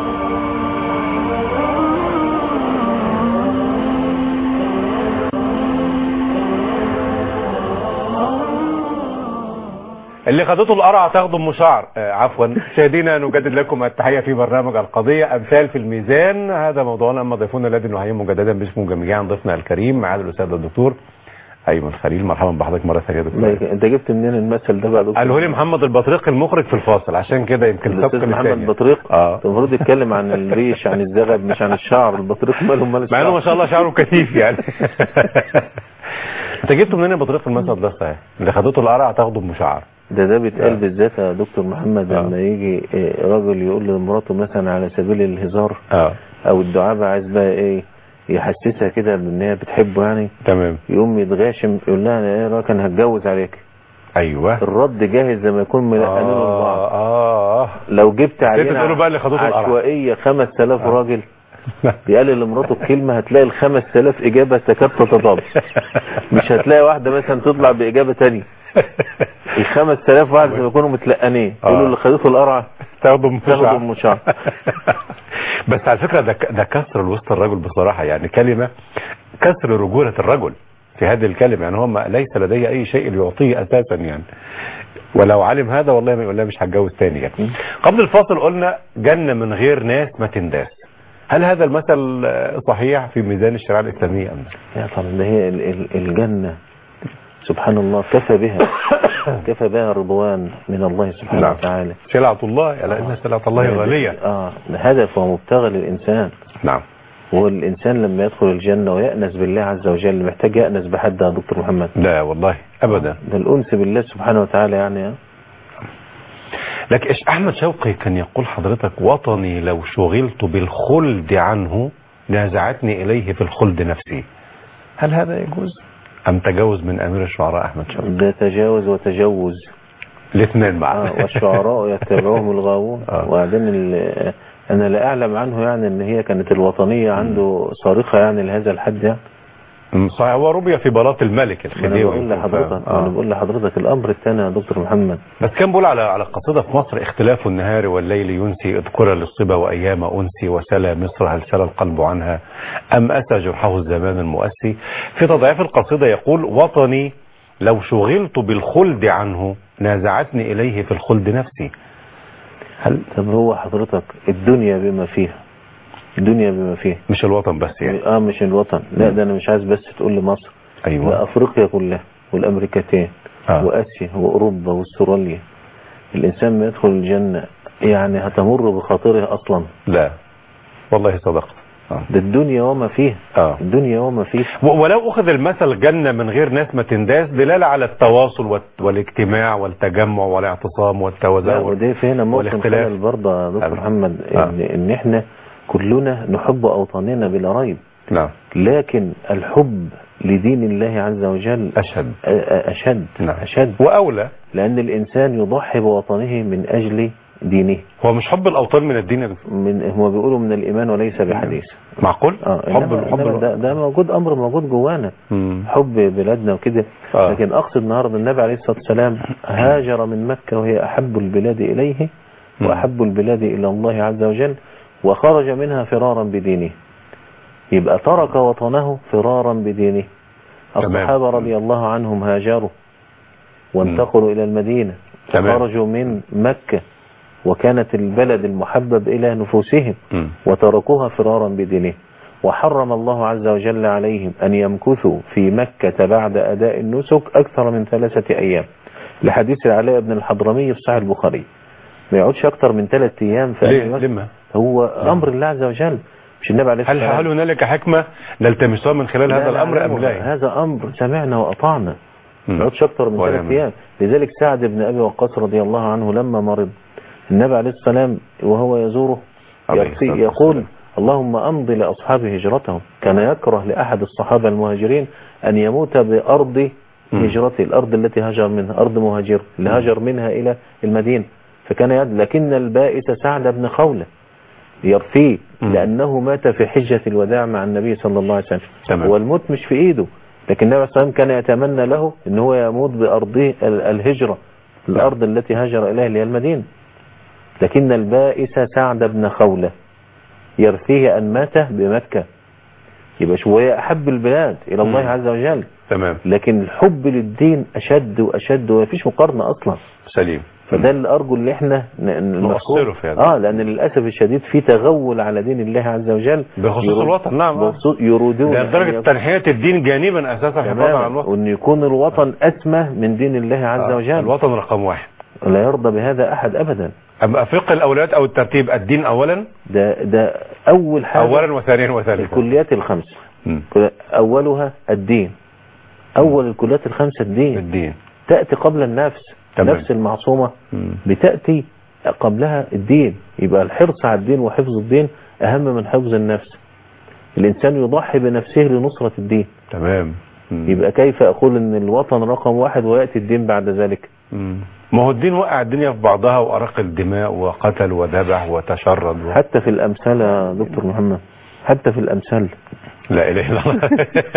B: اللي خدته القرعة تاخده ام شعر آه عفوا مشاهدينا نجدد لكم التحية في برنامج القضية أمثال في الميزان هذا موضوعنا أما ضيفنا الذي نحييه مجددا باسمه جميعا ضيفنا الكريم معالي الأستاذ الدكتور أيمن خليل مرحبا بحضرتك مرة ثانية يا دكتور
C: ما- انت جبت منين المثل ده بقى دكتور؟
B: قاله لي محمد البطريق المخرج في الفاصل عشان كده يمكن
C: الاستاذ
B: سبق
C: محمد
B: للتاني.
C: بطريق
B: اه
C: المفروض يتكلم عن الريش عن الزغب مش عن الشعر البطريق ماله مال
B: مع انه ما
C: الشعر
B: شاء الله شعره كثيف يعني انت جبته منين يا بطريق في المثل ده صحيح اللي خدته القرعة تاخده بمشعر
C: ده ده بيتقال
B: آه.
C: بالذات يا دكتور محمد
B: آه.
C: لما يجي إيه، راجل يقول لمراته مثلا على سبيل الهزار
B: اه
C: او الدعابة عايز بقى ايه يحسسها كده بان هي بتحبه يعني
B: تمام
C: يقوم يتغاشم يقول لها انا ايه رايك انا هتجوز عليك
B: ايوه
C: الرد جاهز لما يكون ملقنين لبعض
B: اه اه
C: لو جبت علينا
B: تقولوا بقى اللي خدوه القرع.
C: عشوائية 5000 راجل يقلل لمراته الكلمة هتلاقي ال 5000 إجابة تكاد تتضاد مش هتلاقي واحدة مثلا تطلع بإجابة تانية ال 5000 واحد زي ما يكونوا متلقنين يقولوا
B: آه.
C: اللي خدته القرعة
B: تاخده مشعر
C: تاخده بمشعر.
B: بس على فكرة ده ده كسر الوسط الرجل بصراحة يعني كلمة كسر رجولة الرجل في هذه الكلمة يعني هو ما ليس لديه أي شيء ليعطيه أساسا يعني ولو علم هذا والله ما يقول لها مش هتجوز تاني يعني قبل الفاصل قلنا جنة من غير ناس ما تنداس هل هذا المثل آه، صحيح في ميزان الشريعة الإسلامية أم لا؟
C: يا طبعا ده هي ال- ال- الجنة سبحان الله كفى بها كفى بها رضوان من الله سبحانه
B: نعم.
C: وتعالى
B: سلعة الله ألا إن سلعة الله غالية
C: اه ده هدف ومبتغى للإنسان
B: نعم
C: والإنسان لما يدخل الجنة ويأنس بالله عز وجل محتاج يأنس بحد يا دكتور محمد
B: لا والله أبدا
C: ده الأنس بالله سبحانه وتعالى يعني
B: لكن إيش أحمد شوقي كان يقول حضرتك وطني لو شغلت بالخلد عنه نازعتني إليه في الخلد نفسي هل هذا يجوز أم تجاوز من أمير الشعراء أحمد شوقي
C: ده تجاوز وتجوز
B: الاثنين
C: آه
B: معا
C: والشعراء يتبعهم الغاوون
B: آه.
C: وبعدين ال- أنا لا أعلم عنه يعني إن هي كانت الوطنية عنده صارخة يعني لهذا الحد يعني
B: مم، صحيح هو ربي في بلاط الملك
C: ما انا
B: الخديوي
C: بقول لحضرتك
B: آه.
C: انا بقول لحضرتك الامر الثاني يا دكتور محمد
B: بس كان بيقول على على قصيدة في مصر اختلاف النهار والليل ينسي اذكر للصبا وايام انسي وسلى مصر هل سلى القلب عنها ام اسى جرحه الزمان المؤسي في تضعيف القصيدة يقول وطني لو شغلت بالخلد عنه نازعتني اليه في الخلد نفسي هل
C: طب هو حضرتك الدنيا بما فيها الدنيا بما فيها
B: مش الوطن بس يعني
C: اه مش الوطن لا ده انا مش عايز بس تقول لي مصر لا
B: ايوه
C: افريقيا كلها والامريكتين
B: آه.
C: واسيا واوروبا واستراليا الانسان ما يدخل الجنه يعني هتمر بخاطره اصلا
B: لا والله صدقت آه.
C: ده الدنيا وما فيها
B: آه.
C: الدنيا وما فيها
B: و- ولو أخذ المثل جنة من غير ناس ما تنداس دلالة على التواصل والت- والاجتماع والتجمع والاعتصام
C: لا
B: والتوازن
C: وده في هنا موطن
B: والاختلاف.
C: خلل برضه يا دكتور
B: آه.
C: محمد
B: آه.
C: ان, إن احنا كلنا نحب اوطاننا بلا ريب
B: نعم
C: لكن الحب لدين الله عز وجل
B: أشهد
C: أ- أ- أشد
B: نعم.
C: أشد
B: وأولى
C: لأن الإنسان يضحي بوطنه من أجل دينه
B: هو مش حب الأوطان من الدين يا دكتور؟
C: من هو بيقولوا من الإيمان وليس بحديث
B: معقول
C: اه
B: حب
C: إنما
B: حب
C: إنما ده, ده موجود أمر موجود جوانا
B: مم.
C: حب بلادنا وكده
B: آه.
C: لكن أقصد النهارده النبي عليه الصلاة والسلام هاجر من مكة وهي أحب البلاد إليه
B: مم.
C: وأحب البلاد إلى الله عز وجل وخرج منها فرارا بدينه يبقى ترك وطنه فرارا بدينه
B: تمام.
C: الصحابة رضي الله عنهم هاجروا وانتقلوا إلى المدينة
B: تمام.
C: خرجوا من مكة وكانت البلد المحبب إلى نفوسهم
B: مم.
C: وتركوها فرارا بدينه وحرم الله عز وجل عليهم أن يمكثوا في مكة بعد أداء النسك أكثر من ثلاثة أيام لحديث العلاء بن الحضرمي في صحيح البخاري ما يقعدش أكثر من ثلاثة أيام في
B: ليه
C: أهل مكة.
B: لما
C: هو أمر الله عز وجل مش النبي عليه
B: هل
C: الصلاة
B: هل هنالك حكمة نلتمسها من خلال هذا الأمر أم لا
C: هذا أمر سمعنا وأطعنا ما
B: مم.
C: يقعدش أكثر من
B: ولا
C: ثلاثة
B: يمنع.
C: أيام لذلك سعد بن أبي وقاص رضي الله عنه لما مرض النبي عليه السلام وهو يزوره
B: عليه
C: يقصي-
B: الصلاة
C: يقول
B: والسلام.
C: اللهم أمضي لأصحاب هجرتهم كان يكره لأحد الصحابة المهاجرين أن يموت بأرض
B: مم.
C: هجرته الأرض التي هاجر منها أرض مهاجر اللي هاجر منها إلى المدينة فكان يد لكن البائس سعد بن خولة يرثيه
B: مم.
C: لأنه مات في حجة الوداع مع النبي صلى الله عليه وسلم
B: تمام.
C: والموت مش في إيده لكن النبي صلى الله عليه وسلم كان يتمنى له أن هو يموت بأرضه ال- الهجرة الأرض التي هاجر إليها اللي هي المدينة لكن البائس سعد بن خولة يرثيه أن مات بمكة يبقى شوية أحب البلاد إلى الله
B: مم.
C: عز وجل
B: تمام
C: لكن الحب للدين أشد وأشد ومفيش مقارنة أصلا
B: سليم
C: فده اللي أرجو اللي احنا ن- ن-
B: نؤثره
C: المفهوم.
B: في هذا.
C: اه لأن للأسف الشديد في تغول على دين الله عز وجل
B: بخصوص
C: يرد-
B: الوطن نعم آه.
C: بخصوص يريدون
B: ده
C: أن
B: لدرجة
C: يكون-
B: تنحية الدين جانبا أساسا حفاظا على
C: تماما
B: الوطن
C: وأن يكون الوطن أسمى من دين الله عز
B: آه.
C: وجل
B: الوطن رقم واحد
C: لا يرضى بهذا أحد أبدا
B: أما فقه الأولويات أو الترتيب الدين أولا
C: ده ده أول حاجة
B: أولا وثانيا وثالثا
C: الكليات الخمس
B: مم.
C: أولها الدين أول الكليات الخمسة الدين
B: الدين
C: تأتي قبل النفس
B: تمام.
C: نفس المعصومة
B: مم.
C: بتأتي قبلها الدين يبقى الحرص على الدين وحفظ الدين أهم من حفظ النفس الإنسان يضحي بنفسه لنصرة الدين
B: تمام مم.
C: يبقى كيف أقول أن الوطن رقم واحد ويأتي الدين بعد ذلك
B: مم. ما هو الدين وقع الدنيا في بعضها وأرق الدماء وقتل وذبح وتشرد و...
C: حتى في الأمثال يا دكتور محمد حتى في الأمثال
B: لا إله إلا الله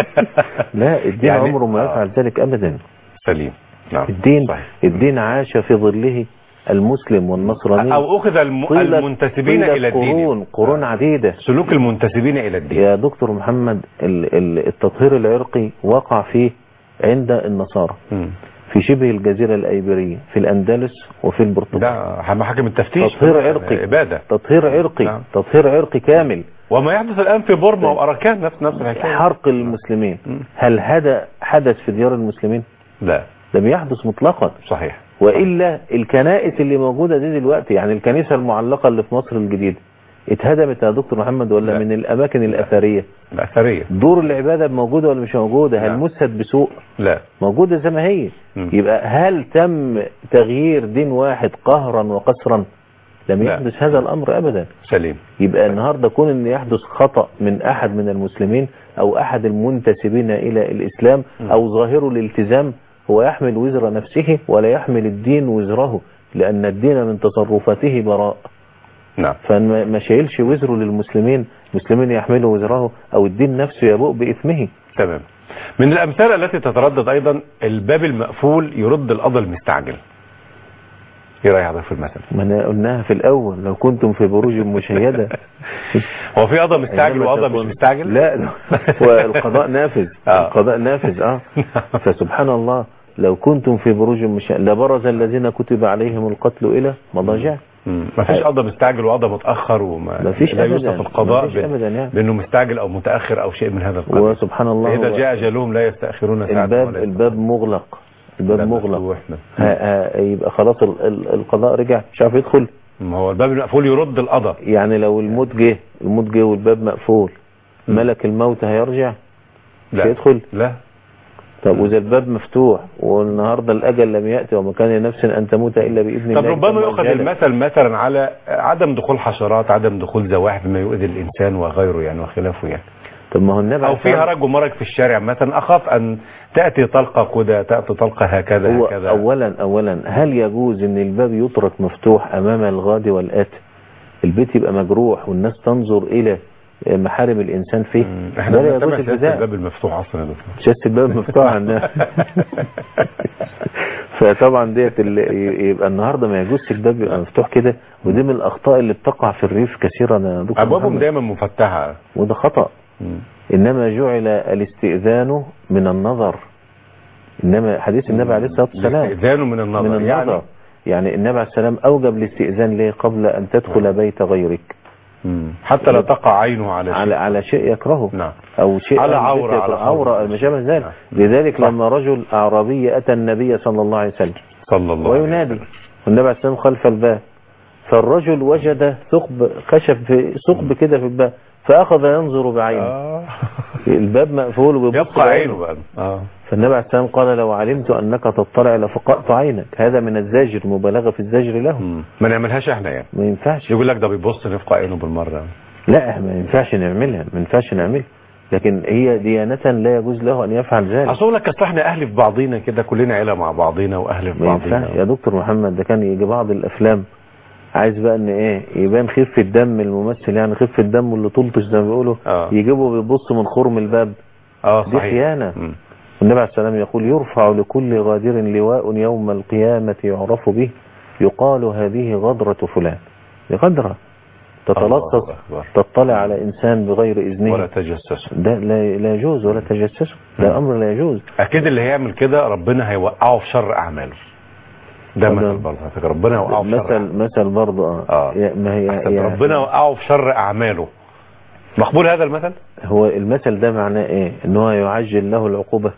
C: لا الدين
B: يعني-
C: عمره ما يفعل ذلك أبدا
B: سليم نعم
C: الدين
B: صحيح.
C: الدين عاش في ظله المسلم والنصراني
B: أو أخذ الم...
C: طيلة-
B: المنتسبين
C: طيلة
B: إلى الدين
C: قرون قرون عديدة
B: سلوك المنتسبين إلى الدين
C: يا دكتور محمد ال- ال- التطهير العرقي وقع فيه عند النصارى
B: مم.
C: في شبه الجزيرة الأيبرية في الأندلس وفي البرتغال
B: ده محاكم التفتيش
C: تطهير عرقي
B: عبادة
C: تطهير عرقي
B: نعم.
C: تطهير عرقي كامل
B: وما يحدث الآن في بورما وأراكان نفس نفس الحكاية
C: حرق المسلمين
B: مم.
C: هل هذا حدث في ديار المسلمين
B: لا
C: لم يحدث مطلقا
B: صحيح
C: وإلا الكنائس اللي موجودة دي دلوقتي يعني الكنيسة المعلقة اللي في مصر الجديدة اتهدمت يا دكتور محمد ولا
B: لا.
C: من الأماكن الأثرية
B: الأثرية
C: دور العبادة موجودة ولا مش موجودة هل
B: لا.
C: مست بسوء
B: لا
C: موجودة زي ما هي
B: مم.
C: يبقى هل تم تغيير دين واحد قهرا وقسرا لم
B: لا.
C: يحدث هذا الأمر أبدا
B: سليم
C: يبقى النهاردة كون أن يحدث خطأ من أحد من المسلمين أو أحد المنتسبين إلى الإسلام أو ظاهر الالتزام هو يحمل وزر نفسه ولا يحمل الدين وزره لأن الدين من تصرفاته براء
B: نعم
C: فما ما شايلش وزره للمسلمين المسلمين يحملوا وزره أو الدين نفسه يبوء بإثمه
B: تمام من الامثله التي تتردد ايضا الباب المقفول يرد القضى المستعجل ايه رايك حضرتك في المثل
C: ما انا قلناها في الاول لو كنتم في بروج مشيدة
B: هو في قضى مستعجل
C: أينما
B: وقضى مش
C: تكون-
B: مستعجل
C: لا والقضاء نافذ
B: آه.
C: القضاء نافذ اه فسبحان الله لو كنتم في بروج مشيدة لبرز الذين كتب عليهم القتل الى مضاجع
B: ما فيش قضى مستعجل وقضى متاخر وما
C: مفيش
B: لا
C: أبداً.
B: يوصف القضاء
C: مفيش
B: بال-
C: أبداً يعني.
B: بانه مستعجل او متاخر او شيء من هذا القبيل
C: وسبحان الله
B: فاذا
C: هو
B: جاء اجلهم لا يستاخرون ساعه
C: الباب
B: ولا
C: الباب مغلق الباب
B: الباب
C: مغلق
B: مفتوح.
C: ها ها يبقى خلاص ال- ال- القضاء رجع مش عارف يدخل
B: ما هو الباب المقفول يرد القضاء
C: يعني لو الموت جه الموت جه والباب مقفول
B: مم.
C: ملك الموت هيرجع مش
B: لا
C: هيدخل
B: لا
C: طب واذا الباب مفتوح والنهارده الاجل لم ياتي وما كان لنفس ان تموت الا باذن
B: طب
C: الله
B: ربما
C: كما
B: يؤخذ
C: جل.
B: المثل مثلا على عدم دخول حشرات عدم دخول زواحف بما يؤذي الانسان وغيره يعني وخلافه يعني
C: طب ما هو النبي
B: او
C: عليه
B: في
C: الصلاة
B: هرج ومرج في الشارع مثلا اخاف ان تاتي طلقه كده تاتي طلقه هكذا
C: هو
B: هكذا
C: اولا اولا هل يجوز ان الباب يترك مفتوح امام الغادي والاتي البيت يبقى مجروح والناس تنظر الى محارم الانسان فيه
B: مم.
C: ده
B: احنا
C: لا يجوز
B: بنتبع سياسه
C: الابتداء
B: الباب المفتوح اصلا يا دكتور
C: شاشه الباب مفتوح على الناس فطبعا ديت اللي يبقى النهارده ما يجوزش الباب يبقى مفتوح كده ودي من الاخطاء اللي بتقع في الريف كثيرا يا دكتور
B: ابوابهم
C: محمد.
B: دايما مفتحه
C: وده خطأ
B: مم.
C: انما جعل الاستئذان من النظر انما حديث النبي عليه الصلاه والسلام
B: الاستئذان من النظر
C: من النظر
B: يعني
C: يعني النبي عليه السلام اوجب الاستئذان ليه قبل ان تدخل بيت غيرك
B: مم. حتى لا تقع عينه على
C: على
B: شيء
C: على شيء يكرهه
B: نعم
C: او شيء
B: على
C: أهل البيت
B: عورة،
C: يكره-
B: على
C: عوره
B: عورة.
C: ما شابه ذلك
B: نعم.
C: لذلك
B: صح.
C: لما رجل اعرابي اتى النبي صلى الله عليه وسلم
B: صلى الله عليه
C: وينادي
B: وسلم.
C: والنبي عليه السلام خلف الباب فالرجل وجد ثقب خشب في ثقب كده في الباب فاخذ ينظر بعينه
B: آه.
C: الباب مقفول وبيبص
B: يبقى
C: بعينه.
B: عينه بقى اه
C: فالنبي عليه السلام قال لو علمت انك تطلع لفقأت عينك هذا من الزاجر مبالغه في الزجر له
B: مم. ما نعملهاش احنا يعني
C: ما ينفعش
B: يقول لك ده بيبص نفقع عينه بالمره
C: لا ما ينفعش نعملها ما ينفعش نعملها لكن هي ديانة لا يجوز له ان يفعل ذلك
B: اصل لك اصل احنا اهل في بعضينا كده كلنا عيله مع بعضينا واهل في
C: ما ينفعش يا
B: بعضينا
C: دكتور محمد ده كان يجي بعض الافلام عايز بقى ان ايه يبان خفة دم الممثل يعني خفة دم اللي طولتش زي ما بيقولوا
B: آه.
C: يجيبه بيبص من خرم الباب
B: اه
C: دي
B: صحيح
C: خيانة
B: مم.
C: والنبي عليه السلام يقول يرفع لكل غادر لواء يوم القيامة يعرف به يقال هذه غدرة فلان دي غدرة تتلصص
B: الله أكبر.
C: تطلع على إنسان بغير إذنه
B: ولا تجسسوا
C: ده لا, لا يجوز ولا تجسسه ده أمر لا يجوز
B: اكيد اللي هيعمل كده ربنا هيوقعه في شر اعماله ده
C: طبعا.
B: مثل برضه على فكره ربنا يوقعه في شر
C: مثل
B: أعماله.
C: مثل برضه اه,
B: آه.
C: يا- ما هي
B: أحسن.
C: يا-
B: ربنا يوقعه في شر اعماله مقبول هذا المثل
C: هو المثل ده معناه ايه ان هو يعجل له العقوبة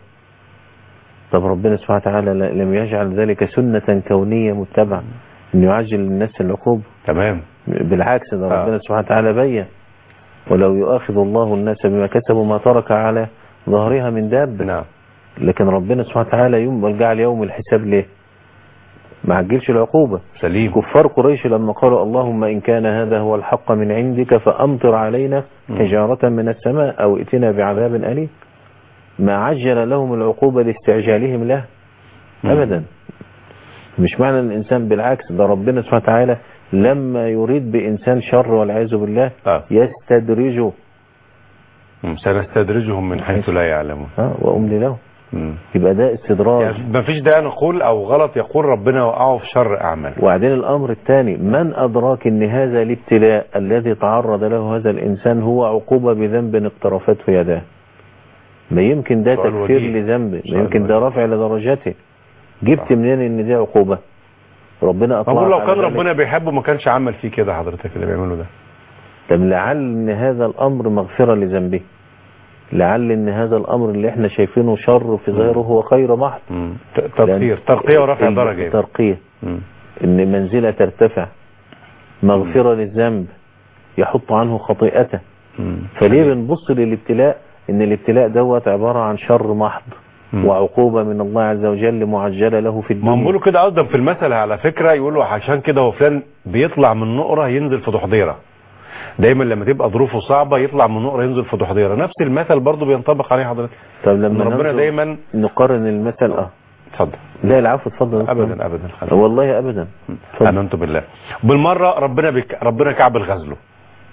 C: طب ربنا سبحانه وتعالى ل- لم يجعل ذلك سنة كونية متبعة ان يعجل للناس العقوبة
B: تمام
C: بالعكس ده
B: آه.
C: ربنا سبحانه وتعالى بين ولو يؤاخذ الله الناس بما كسبوا ما ترك على ظهرها من دابة
B: نعم
C: لكن ربنا سبحانه وتعالى يوم جعل يوم الحساب ليه ما عجلش العقوبة
B: سليم
C: كفار قريش لما قالوا اللهم إن كان هذا هو الحق من عندك فأمطر علينا
B: مم.
C: حجارة من السماء أو ائتنا بعذاب أليم ما عجل لهم العقوبة لاستعجالهم له
B: مم.
C: أبدا مش معنى أن الإنسان بالعكس ده ربنا سبحانه وتعالى لما يريد بإنسان شر والعياذ بالله
B: آه.
C: يستدرجه
B: مم. سنستدرجهم من حيث لا يعلمون
C: ها وأملي له
B: مم.
C: يبقى ده استدراج
B: يعني ما فيش داعي نقول او غلط يقول ربنا وقعه في شر اعماله
C: وبعدين الأمر الثاني من أدراك أن هذا الابتلاء الذي تعرض له هذا الإنسان هو عقوبة بذنب اقترفته يداه ما يمكن ده
B: سؤال
C: تكفير
B: وجيه.
C: لذنب ما
B: سؤال
C: يمكن ده رفع لدرجته جبت
B: صح.
C: منين ان دي عقوبة ربنا أطلع
B: بقول لو
C: على
B: كان
C: ذلك.
B: ربنا بيحبه ما كانش عمل فيه كده حضرتك اللي بيعمله ده
C: طب لعل ان هذا الأمر مغفرة لذنبه لعل ان هذا الأمر اللي احنا شايفينه شر في ظاهره هو خير محض
B: مم. ت- تطهير
C: لأن-
B: ترقية ورفع
C: ال-
B: درجة
C: ترقية
B: مم.
C: ان منزلة ترتفع مغفرة للذنب يحط عنه خطيئته
B: مم.
C: فليه بنبص للابتلاء ان الابتلاء دوت عبارة عن شر محض
B: مم.
C: وعقوبة من الله عز وجل معجلة له في
B: ما هم
C: الدنيا
B: بيقولوا كده قصدا في المثل على فكرة يقولوا عشان كده هو فلان بيطلع من نقرة ينزل في ضحضيرة دايما لما تبقى ظروفه صعبة يطلع من نقرة ينزل في ضحضيرة نفس المثل برضو بينطبق عليه حضرتك
C: طب
B: ان
C: لما
B: ربنا
C: ننظر
B: دايما
C: نقارن المثل اه
B: اتفضل
C: لا العفو اتفضل اتفضل.
B: ابدا ابدا خلاص.
C: والله ابدا اتفضل.
B: امنت بالله بالمرة ربنا بك... ربنا كعب الغزله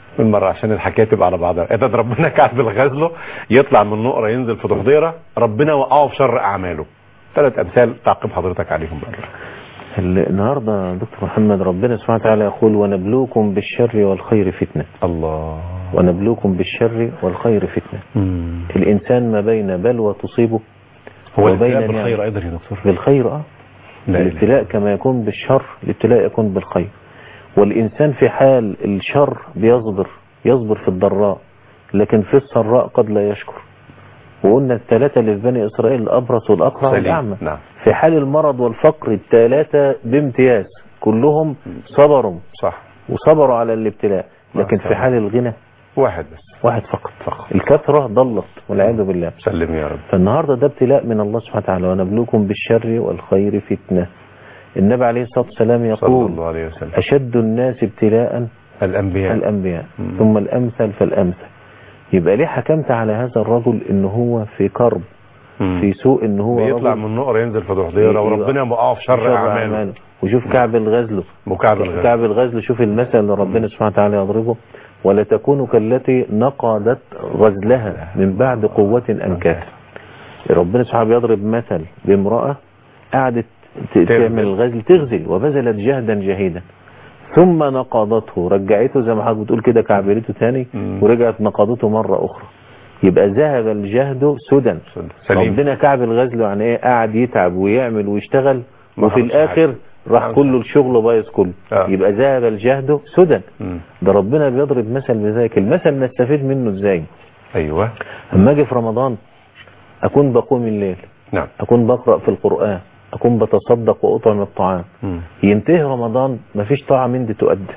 B: من مرة عشان الحكاية تبقى على بعضها إذا ربنا كعب الغزله يطلع من نقرة ينزل في ضحضيرة ربنا وقعه في شر أعماله ثلاث أمثال تعقب حضرتك عليهم بقى
C: ال- النهاردة دكتور محمد ربنا سبحانه وتعالى يقول ونبلوكم بالشر والخير فتنة
B: الله
C: ونبلوكم بالشر والخير فتنة الإنسان ما بين بلوى تصيبه
B: هو
C: وبين
B: الابتلاء
C: نعم.
B: بالخير أيضا يا دكتور
C: بالخير اه
B: لا إله.
C: الابتلاء كما يكون بالشر الابتلاء يكون بالخير والإنسان في حال الشر بيصبر يصبر في الضراء لكن في السراء قد لا يشكر وقلنا الثلاثة اللي في بني إسرائيل الأبرص والأقرع
B: سليم.
C: والأعمى
B: نعم
C: في حال المرض والفقر الثلاثة بامتياز كلهم صبروا
B: صح
C: وصبروا على الابتلاء لكن
B: ما شاء
C: في حال الغنى
B: واحد بس
C: واحد فقط
B: فقط
C: الكثرة ضلت والعياذ بالله
B: سلم يا رب
C: فالنهاردة ده ابتلاء من الله سبحانه وتعالى ونبلوكم بالشر والخير فتنة النبي عليه الصلاة والسلام
B: صلى
C: يقول
B: الله عليه وسلم
C: أشد الناس ابتلاء
B: الأنبياء
C: الأنبياء
B: مم.
C: ثم الأمثل فالأمثل يبقى ليه حكمت على هذا الرجل ان هو في كرب
B: مم.
C: في سوء ان هو
B: بيطلع
C: رجل
B: من نقر ينزل في ضحضيرة
C: يبقى-
B: وربنا موقعه في شر أعماله
C: وشوف كعب الغزل
B: مكعب الغزل
C: كعب الغزل شوف المثل اللي ربنا سبحانه وتعالى يضربه ولا تكون كالتي نقضت غزلها من بعد قوة أنكاث ربنا سبحانه بيضرب مثل بامرأة قعدت ت- تعمل الغزل تغزل وبذلت جهدا جهيدا ثم نقضته رجعته زي ما حضرتك بتقول كده كعبلته تاني
B: مم.
C: ورجعت نقضته مرة أخرى يبقى ذهب الجهد سدى
B: سليم
C: ربنا كعب الغزل يعني ايه قاعد يتعب ويعمل ويشتغل
B: ما
C: وفي
B: عملش
C: الاخر
B: حاجة. ما
C: راح
B: عملش
C: كله الشغل بايظ كله
B: آه.
C: يبقى ذهب الجهد سدى
B: مم.
C: ده ربنا بيضرب مثل بذلك المثل نستفيد منه ازاي
B: أيوة
C: اما اجي في رمضان اكون بقوم الليل
B: نعم
C: اكون بقرا في القران اكون بتصدق واطعم الطعام
B: مم.
C: ينتهي رمضان مفيش طاعه من دي تؤدى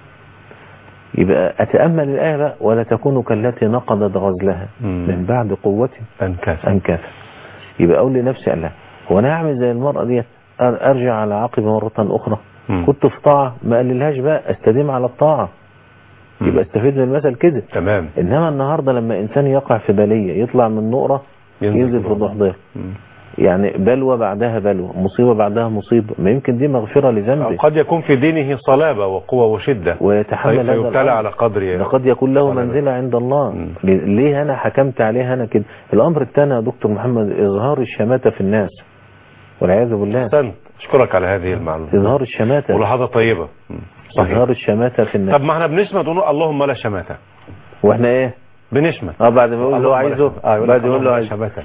C: يبقى اتامل الايه بقى ولا تكونوا كالتي نقضت غزلها
B: مم.
C: من بعد قوه
B: أنكاث
C: أنكاثا يبقى أقول لنفسي الله هو أنا أعمل زي المرأة ديت أر- أرجع على عقب مرة أخرى
B: مم.
C: كنت في طاعة ما قللهاش بقى استديم على الطاعة
B: مم.
C: يبقى استفيد من المثل كده
B: تمام
C: إنما النهاردة لما إنسان يقع في بلية يطلع من نقرة ينزل في ضحضير
B: مم.
C: يعني بلوى بعدها بلوى مصيبة بعدها مصيبة ما يمكن دي مغفرة
B: أو
C: لذنبه
B: قد يكون في دينه صلابة وقوة وشدة
C: ويتحمل هذا
B: فيبتلى
C: الأمر.
B: على قدر
C: ده قد يكون له
B: طلبه.
C: منزلة عند الله
B: مم.
C: ليه أنا حكمت عليه أنا كده الأمر الثاني يا دكتور محمد إظهار الشماتة في الناس والعياذ بالله
B: أحسنت أشكرك على هذه المعلومة
C: إظهار الشماتة
B: ملاحظة طيبة مم. صحيح
C: إظهار الشماتة في الناس
B: طب ما احنا بنشمت ونقول اللهم لا شماتة
C: واحنا ايه
B: بنشمت
C: اه بعد ما يقول اللي هو
B: اللهم لا
C: عايزه
B: شماتة. آه، يقول
C: بعد
B: لك
C: ما يقول له
B: اللهم لا
C: عايزه
B: شماتة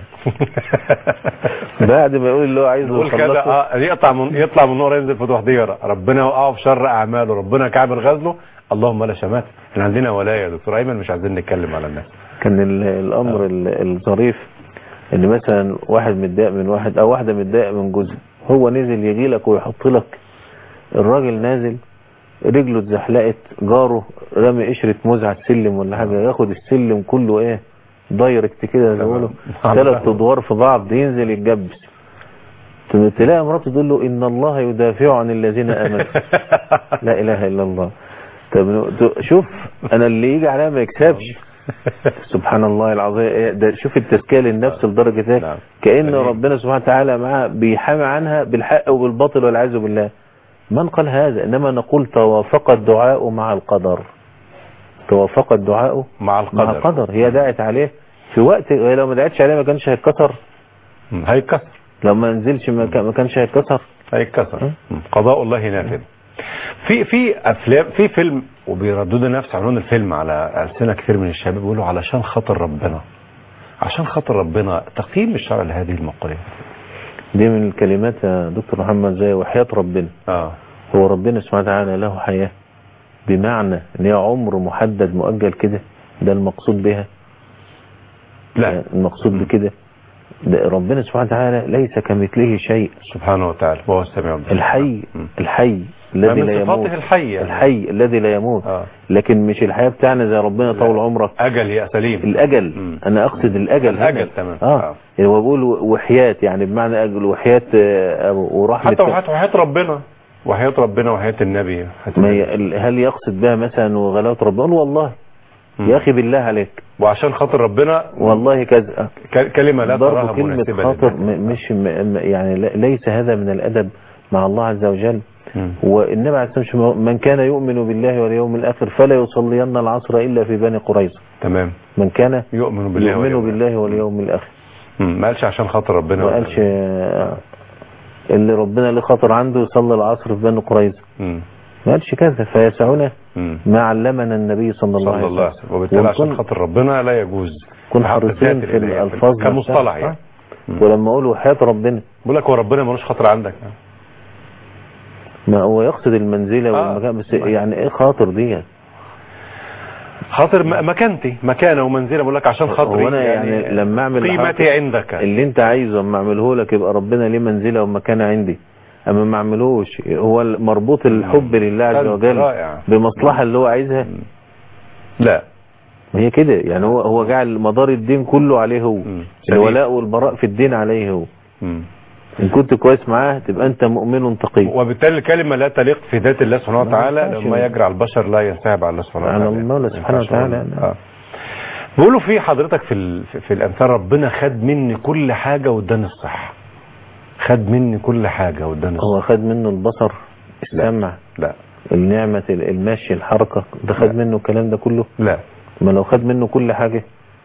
C: بعد ما يقول اللي هو عايزه
B: نقول كده
C: وخلصه
B: اه يقطع من يطلع من نور ينزل في ضحضيرة ربنا يوقعه في شر اعماله ربنا كعب غزله اللهم لا شماتة احنا عندنا ولاية يا دكتور ايمن مش عايزين نتكلم على الناس
C: كان ال- الامر ال- الظريف ان مثلا واحد متضايق من واحد او واحده متضايقه من جوزها هو نزل يجي لك ويحط لك الراجل نازل رجله اتزحلقت جاره رامي قشره موز على السلم ولا حاجه ياخد السلم كله ايه دايركت كده زي ما بيقولوا
B: تمام.
C: ثلاث ادوار في بعض ينزل يتجبس تلاقي مراته تقول له ان الله يدافع عن الذين امنوا لا اله الا الله طب شوف انا اللي يجي عليها ما يكسبش سبحان الله العظيم إيه ده شوف التزكيه للنفس لدرجه ايه
B: نعم.
C: كان
B: جميل.
C: ربنا سبحانه وتعالى معاه بيحامي عنها بالحق وبالباطل والعياذ بالله من قال هذا انما نقول توافق الدعاء مع القدر توافق الدعاء
B: مع
C: مع
B: القدر
C: القدر هي دعت عليه في وقت هي لو ما دعتش عليه ما كانش هيتكسر
B: مم. هيتكسر
C: لو ما نزلش ما كان- ما كانش هيتكسر
B: هيتكسر مم. قضاء الله نافذ في في افلام في فيلم وبيرددوا نفس عنوان الفيلم على ألسنة كثير من الشباب بيقولوا علشان خاطر ربنا عشان خاطر ربنا تقييم الشرع لهذه المقولة
C: دي من الكلمات يا دكتور محمد زي وحياة ربنا
B: اه
C: هو ربنا سبحانه وتعالى له حياة بمعنى ان هي عمر محدد مؤجل كده ده المقصود بها
B: لا
C: المقصود بكده ده ربنا سبحانه وتعالى ليس كمثله شيء
B: سبحانه وتعالى وهو السميع البصير
C: الحي
B: مم.
C: الحي
B: ما
C: الذي
B: من
C: لا يموت
B: صفاته الحي يعني.
C: الحي الذي لا يموت
B: اه
C: لكن مش الحياة بتاعنا زي ربنا طول عمرك
B: اجل يا سليم
C: الاجل
B: مم.
C: انا اقصد الاجل هنا.
B: الأجل، تمام.
C: اه
B: آه.
C: يعني هو بيقول وحياة يعني بمعنى اجل وحياة آه، ورحمة
B: حتى وحياة وحياة ربنا وحياة ربنا وحياة النبي وحياة
C: ما
B: النبي.
C: ي- ال- هل يقصد بها مثلا وغلاوة ربنا قال والله
B: مم.
C: يا اخي بالله عليك
B: وعشان خاطر ربنا
C: والله كذا
B: ك- كلمة لا تراها
C: برضه كلمة
B: مناسبة
C: خاطر
B: لله.
C: م- مش م- م- يعني ل- ليس هذا من الأدب مع الله عز وجل
B: مم.
C: والنبي عليه الصلاة والسلام من كان يؤمن بالله واليوم الآخر فلا يصلين العصر إلا في بني قريظة
B: تمام
C: من كان
B: يؤمن بالله
C: يؤمن
B: واليوم
C: بالله واليوم الآخر
B: مم. ما قالش عشان خاطر ربنا
C: ما قالش آه، اللي ربنا اللي خاطر عنده يصلي العصر في بني قريظة
B: مم.
C: ما قالش كذا فيسعنا
B: مم.
C: ما علمنا النبي صلى الله
B: صلى
C: عليه
B: الله عليه
C: وسلم
B: وسلم وبالتالي عشان
C: ونكون-
B: خاطر ربنا لا يجوز
C: كن
B: حق
C: حريصين
B: الذات
C: في
B: الإلهية.
C: الألفاظ
B: كمصطلح
C: نفسها.
B: يعني مم.
C: ولما أقول حياة ربنا
B: بقول لك هو ربنا ملوش خاطر عندك
C: ما هو يقصد المنزلة
B: آه.
C: والمكان بس يعني ايه خاطر ديت
B: خاطر م- مكانتي مكانه ومنزله بقول لك عشان خاطري
C: هو أنا يعني لما أعمل
B: قيمتي
C: الحركة-
B: عندك
C: اللي انت عايزه اما اعمله لك يبقى ربنا ليه منزله ومكانه عندي اما ما اعملوش هو مربوط الحب لله عز
B: قلب
C: وجل
B: رائع.
C: بمصلحه اللي هو عايزها
B: لا
C: ما هي كده يعني هو هو جعل مدار الدين كله عليه هو
B: مم. سليم.
C: الولاء والبراء في الدين عليه هو
B: مم.
C: ان كنت كويس معاه تبقى انت مؤمن تقي
B: وبالتالي الكلمة لا تليق في ذات الله سبحانه
C: ما
B: وتعالى
C: ينفعش.
B: لما يجري على البشر لا ينسحب على الله سبحانه
C: على
B: وتعالى
C: المولى
B: ما
C: سبحانه
B: ينفعش
C: وتعالى.
B: نقول- آه. بيقولوا في حضرتك في ال... في- في الامثال ربنا خد مني كل حاجة واداني الصحة خد مني كل حاجة واداني
C: هو
B: الصحة
C: خد منه البصر السمع
B: لا
C: النعمة المشي الحركة ده خد منه الكلام ده كله
B: لا
C: ما لو خد منه كل حاجة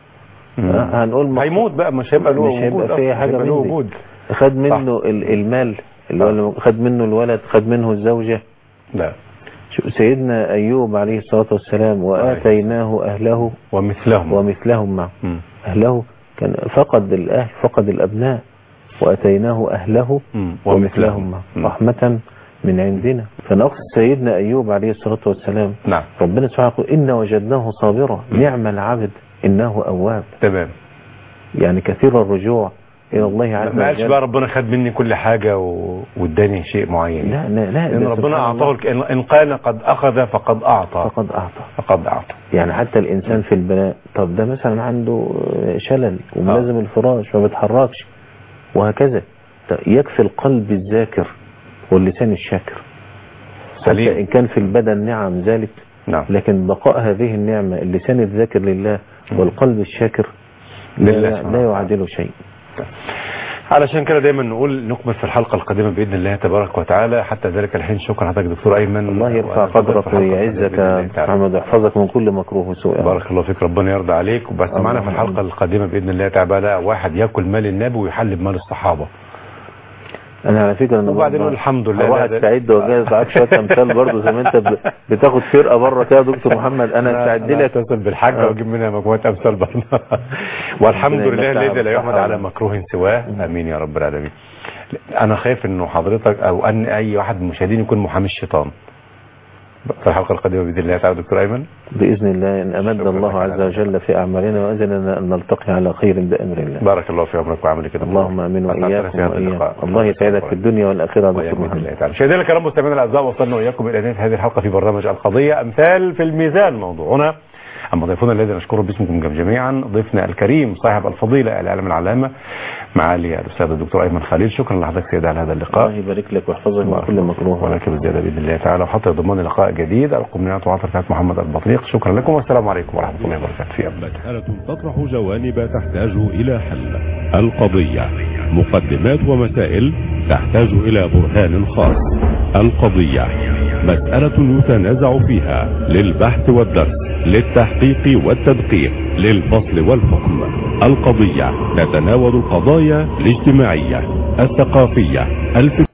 C: آه، هنقول مخ-
B: هيموت بقى مش هيبقى له
C: مش هيبقى
B: وجود
C: فيه
B: أصلاً،
C: حاجة
B: هيبقى له
C: من دي.
B: وجود
C: خد منه ال- المال اللي هو اللي خد منه الولد خد منه الزوجة
B: لا
C: شو- سيدنا أيوب عليه الصلاة والسلام وآتيناه أهله
B: ومثلهم
C: ومثلهم معه
B: مم.
C: أهله كان فقد الأهل فقد الأبناء وأتيناه أهله
B: مم.
C: ومثلهم معه
B: مم.
C: رحمة من عندنا فنقصد سيدنا أيوب عليه الصلاة والسلام
B: نعم
C: ربنا سبحانه يقول إن وجدناه صابرا نعم العبد إنه أواب
B: تمام
C: يعني كثير الرجوع إلى الله عز
B: ما قالش
C: وجل
B: بقى ربنا خد مني كل حاجة و... واداني شيء معين
C: لا لا لا
B: لأن
C: ده
B: ربنا
C: سبحان
B: أعطاه
C: الله
B: الك... إن كان قد أخذ فقد أعطى
C: فقد أعطى
B: فقد أعطى
C: يعني حتى الإنسان في البناء طب ده مثلا عنده شلل وملازم الفراش ما بيتحركش وهكذا طب يكفي القلب الذاكر واللسان الشاكر
B: سليم.
C: حتى إن كان في البدن نعم ذلك
B: نعم
C: لكن بقاء هذه النعمة اللسان الذاكر لله والقلب الشاكر
B: لله
C: لا,
B: سبحانه
C: لا
B: وتعالى.
C: يعادل شيء
B: علشان كده دايما نقول نكمل في الحلقة القادمة بإذن الله تبارك وتعالى حتى ذلك الحين شكرا حضرتك دكتور أيمن
C: الله يرفع
B: وننتظر في
C: قدرك
B: الحلقة القادمة
C: ويعزك
B: بإذن الله
C: يا
B: تعالى.
C: محمد ويحفظك من كل مكروه وسوء يا رب.
B: بارك الله فيك ربنا يرضى عليك وبس معنا في
C: اللهم
B: الحلقة
C: آمين.
B: القادمة بإذن الله تعالى واحد يأكل مال النبي ويحل بمال الصحابة
C: انا على فكره انا
B: وبعدين
C: برضه
B: نقول الحمد لله
C: هروح
B: لا ده-
C: استعد واجهز معاك شويه امثال برضه زي ما انت ب- بتاخد فرقه بره كده يا دكتور محمد انا استعد
B: أنا
C: لك
B: اتصل بالحاج
C: آه.
B: واجيب منها مجموعه امثال برضه والحمد
C: ربنا
B: لله
C: يمتع
B: الذي لا يحمد
C: بالصحة
B: على مكروه سواه امين يا رب العالمين انا خايف انه حضرتك او ان اي واحد من المشاهدين يكون محامي الشيطان في الحلقه القادمه باذن الله تعالى دكتور ايمن
C: باذن الله ان امد
B: شكرا
C: الله
B: لك
C: عز
B: على
C: وجل في اعمالنا واذننا ان نلتقي على خير بامر الله
B: بارك الله في عمرك وعملك كده
C: اللهم امين
B: أسعدتنا
C: واياكم
B: في هذا اللقاء.
C: واياكم الله يسعدك في الدنيا والاخره يا دكتور
B: باذن
C: محمد
B: الله تعالى مشاهدينا الكرام مستمعينا الاعزاء وصلنا واياكم الى نهايه هذه الحلقه في برنامج القضيه امثال في الميزان موضوعنا اما ضيفنا الذي نشكره باسمكم جميعا ضيفنا الكريم صاحب الفضيله الاعلام العلامه معالي الاستاذ الدكتور ايمن خليل شكرا لحضرتك سيدي على هذا اللقاء
C: الله يبارك لك ويحفظك من كل مكروه
B: ولكن بزياده باذن الله تعالى وحتى ضمان لقاء جديد القمنيات وعطر بتاعت محمد البطريق شكرا لكم والسلام عليكم ورحمه الله وبركاته في أمان.
A: مسألة تطرح جوانب تحتاج إلى حل القضية مقدمات ومسائل تحتاج إلى برهان خاص القضية مسألة يتنازع فيها للبحث والدرس للتحقيق والتدقيق للفصل والحكم القضية تتناول القضايا الاجتماعية الثقافية الفكرية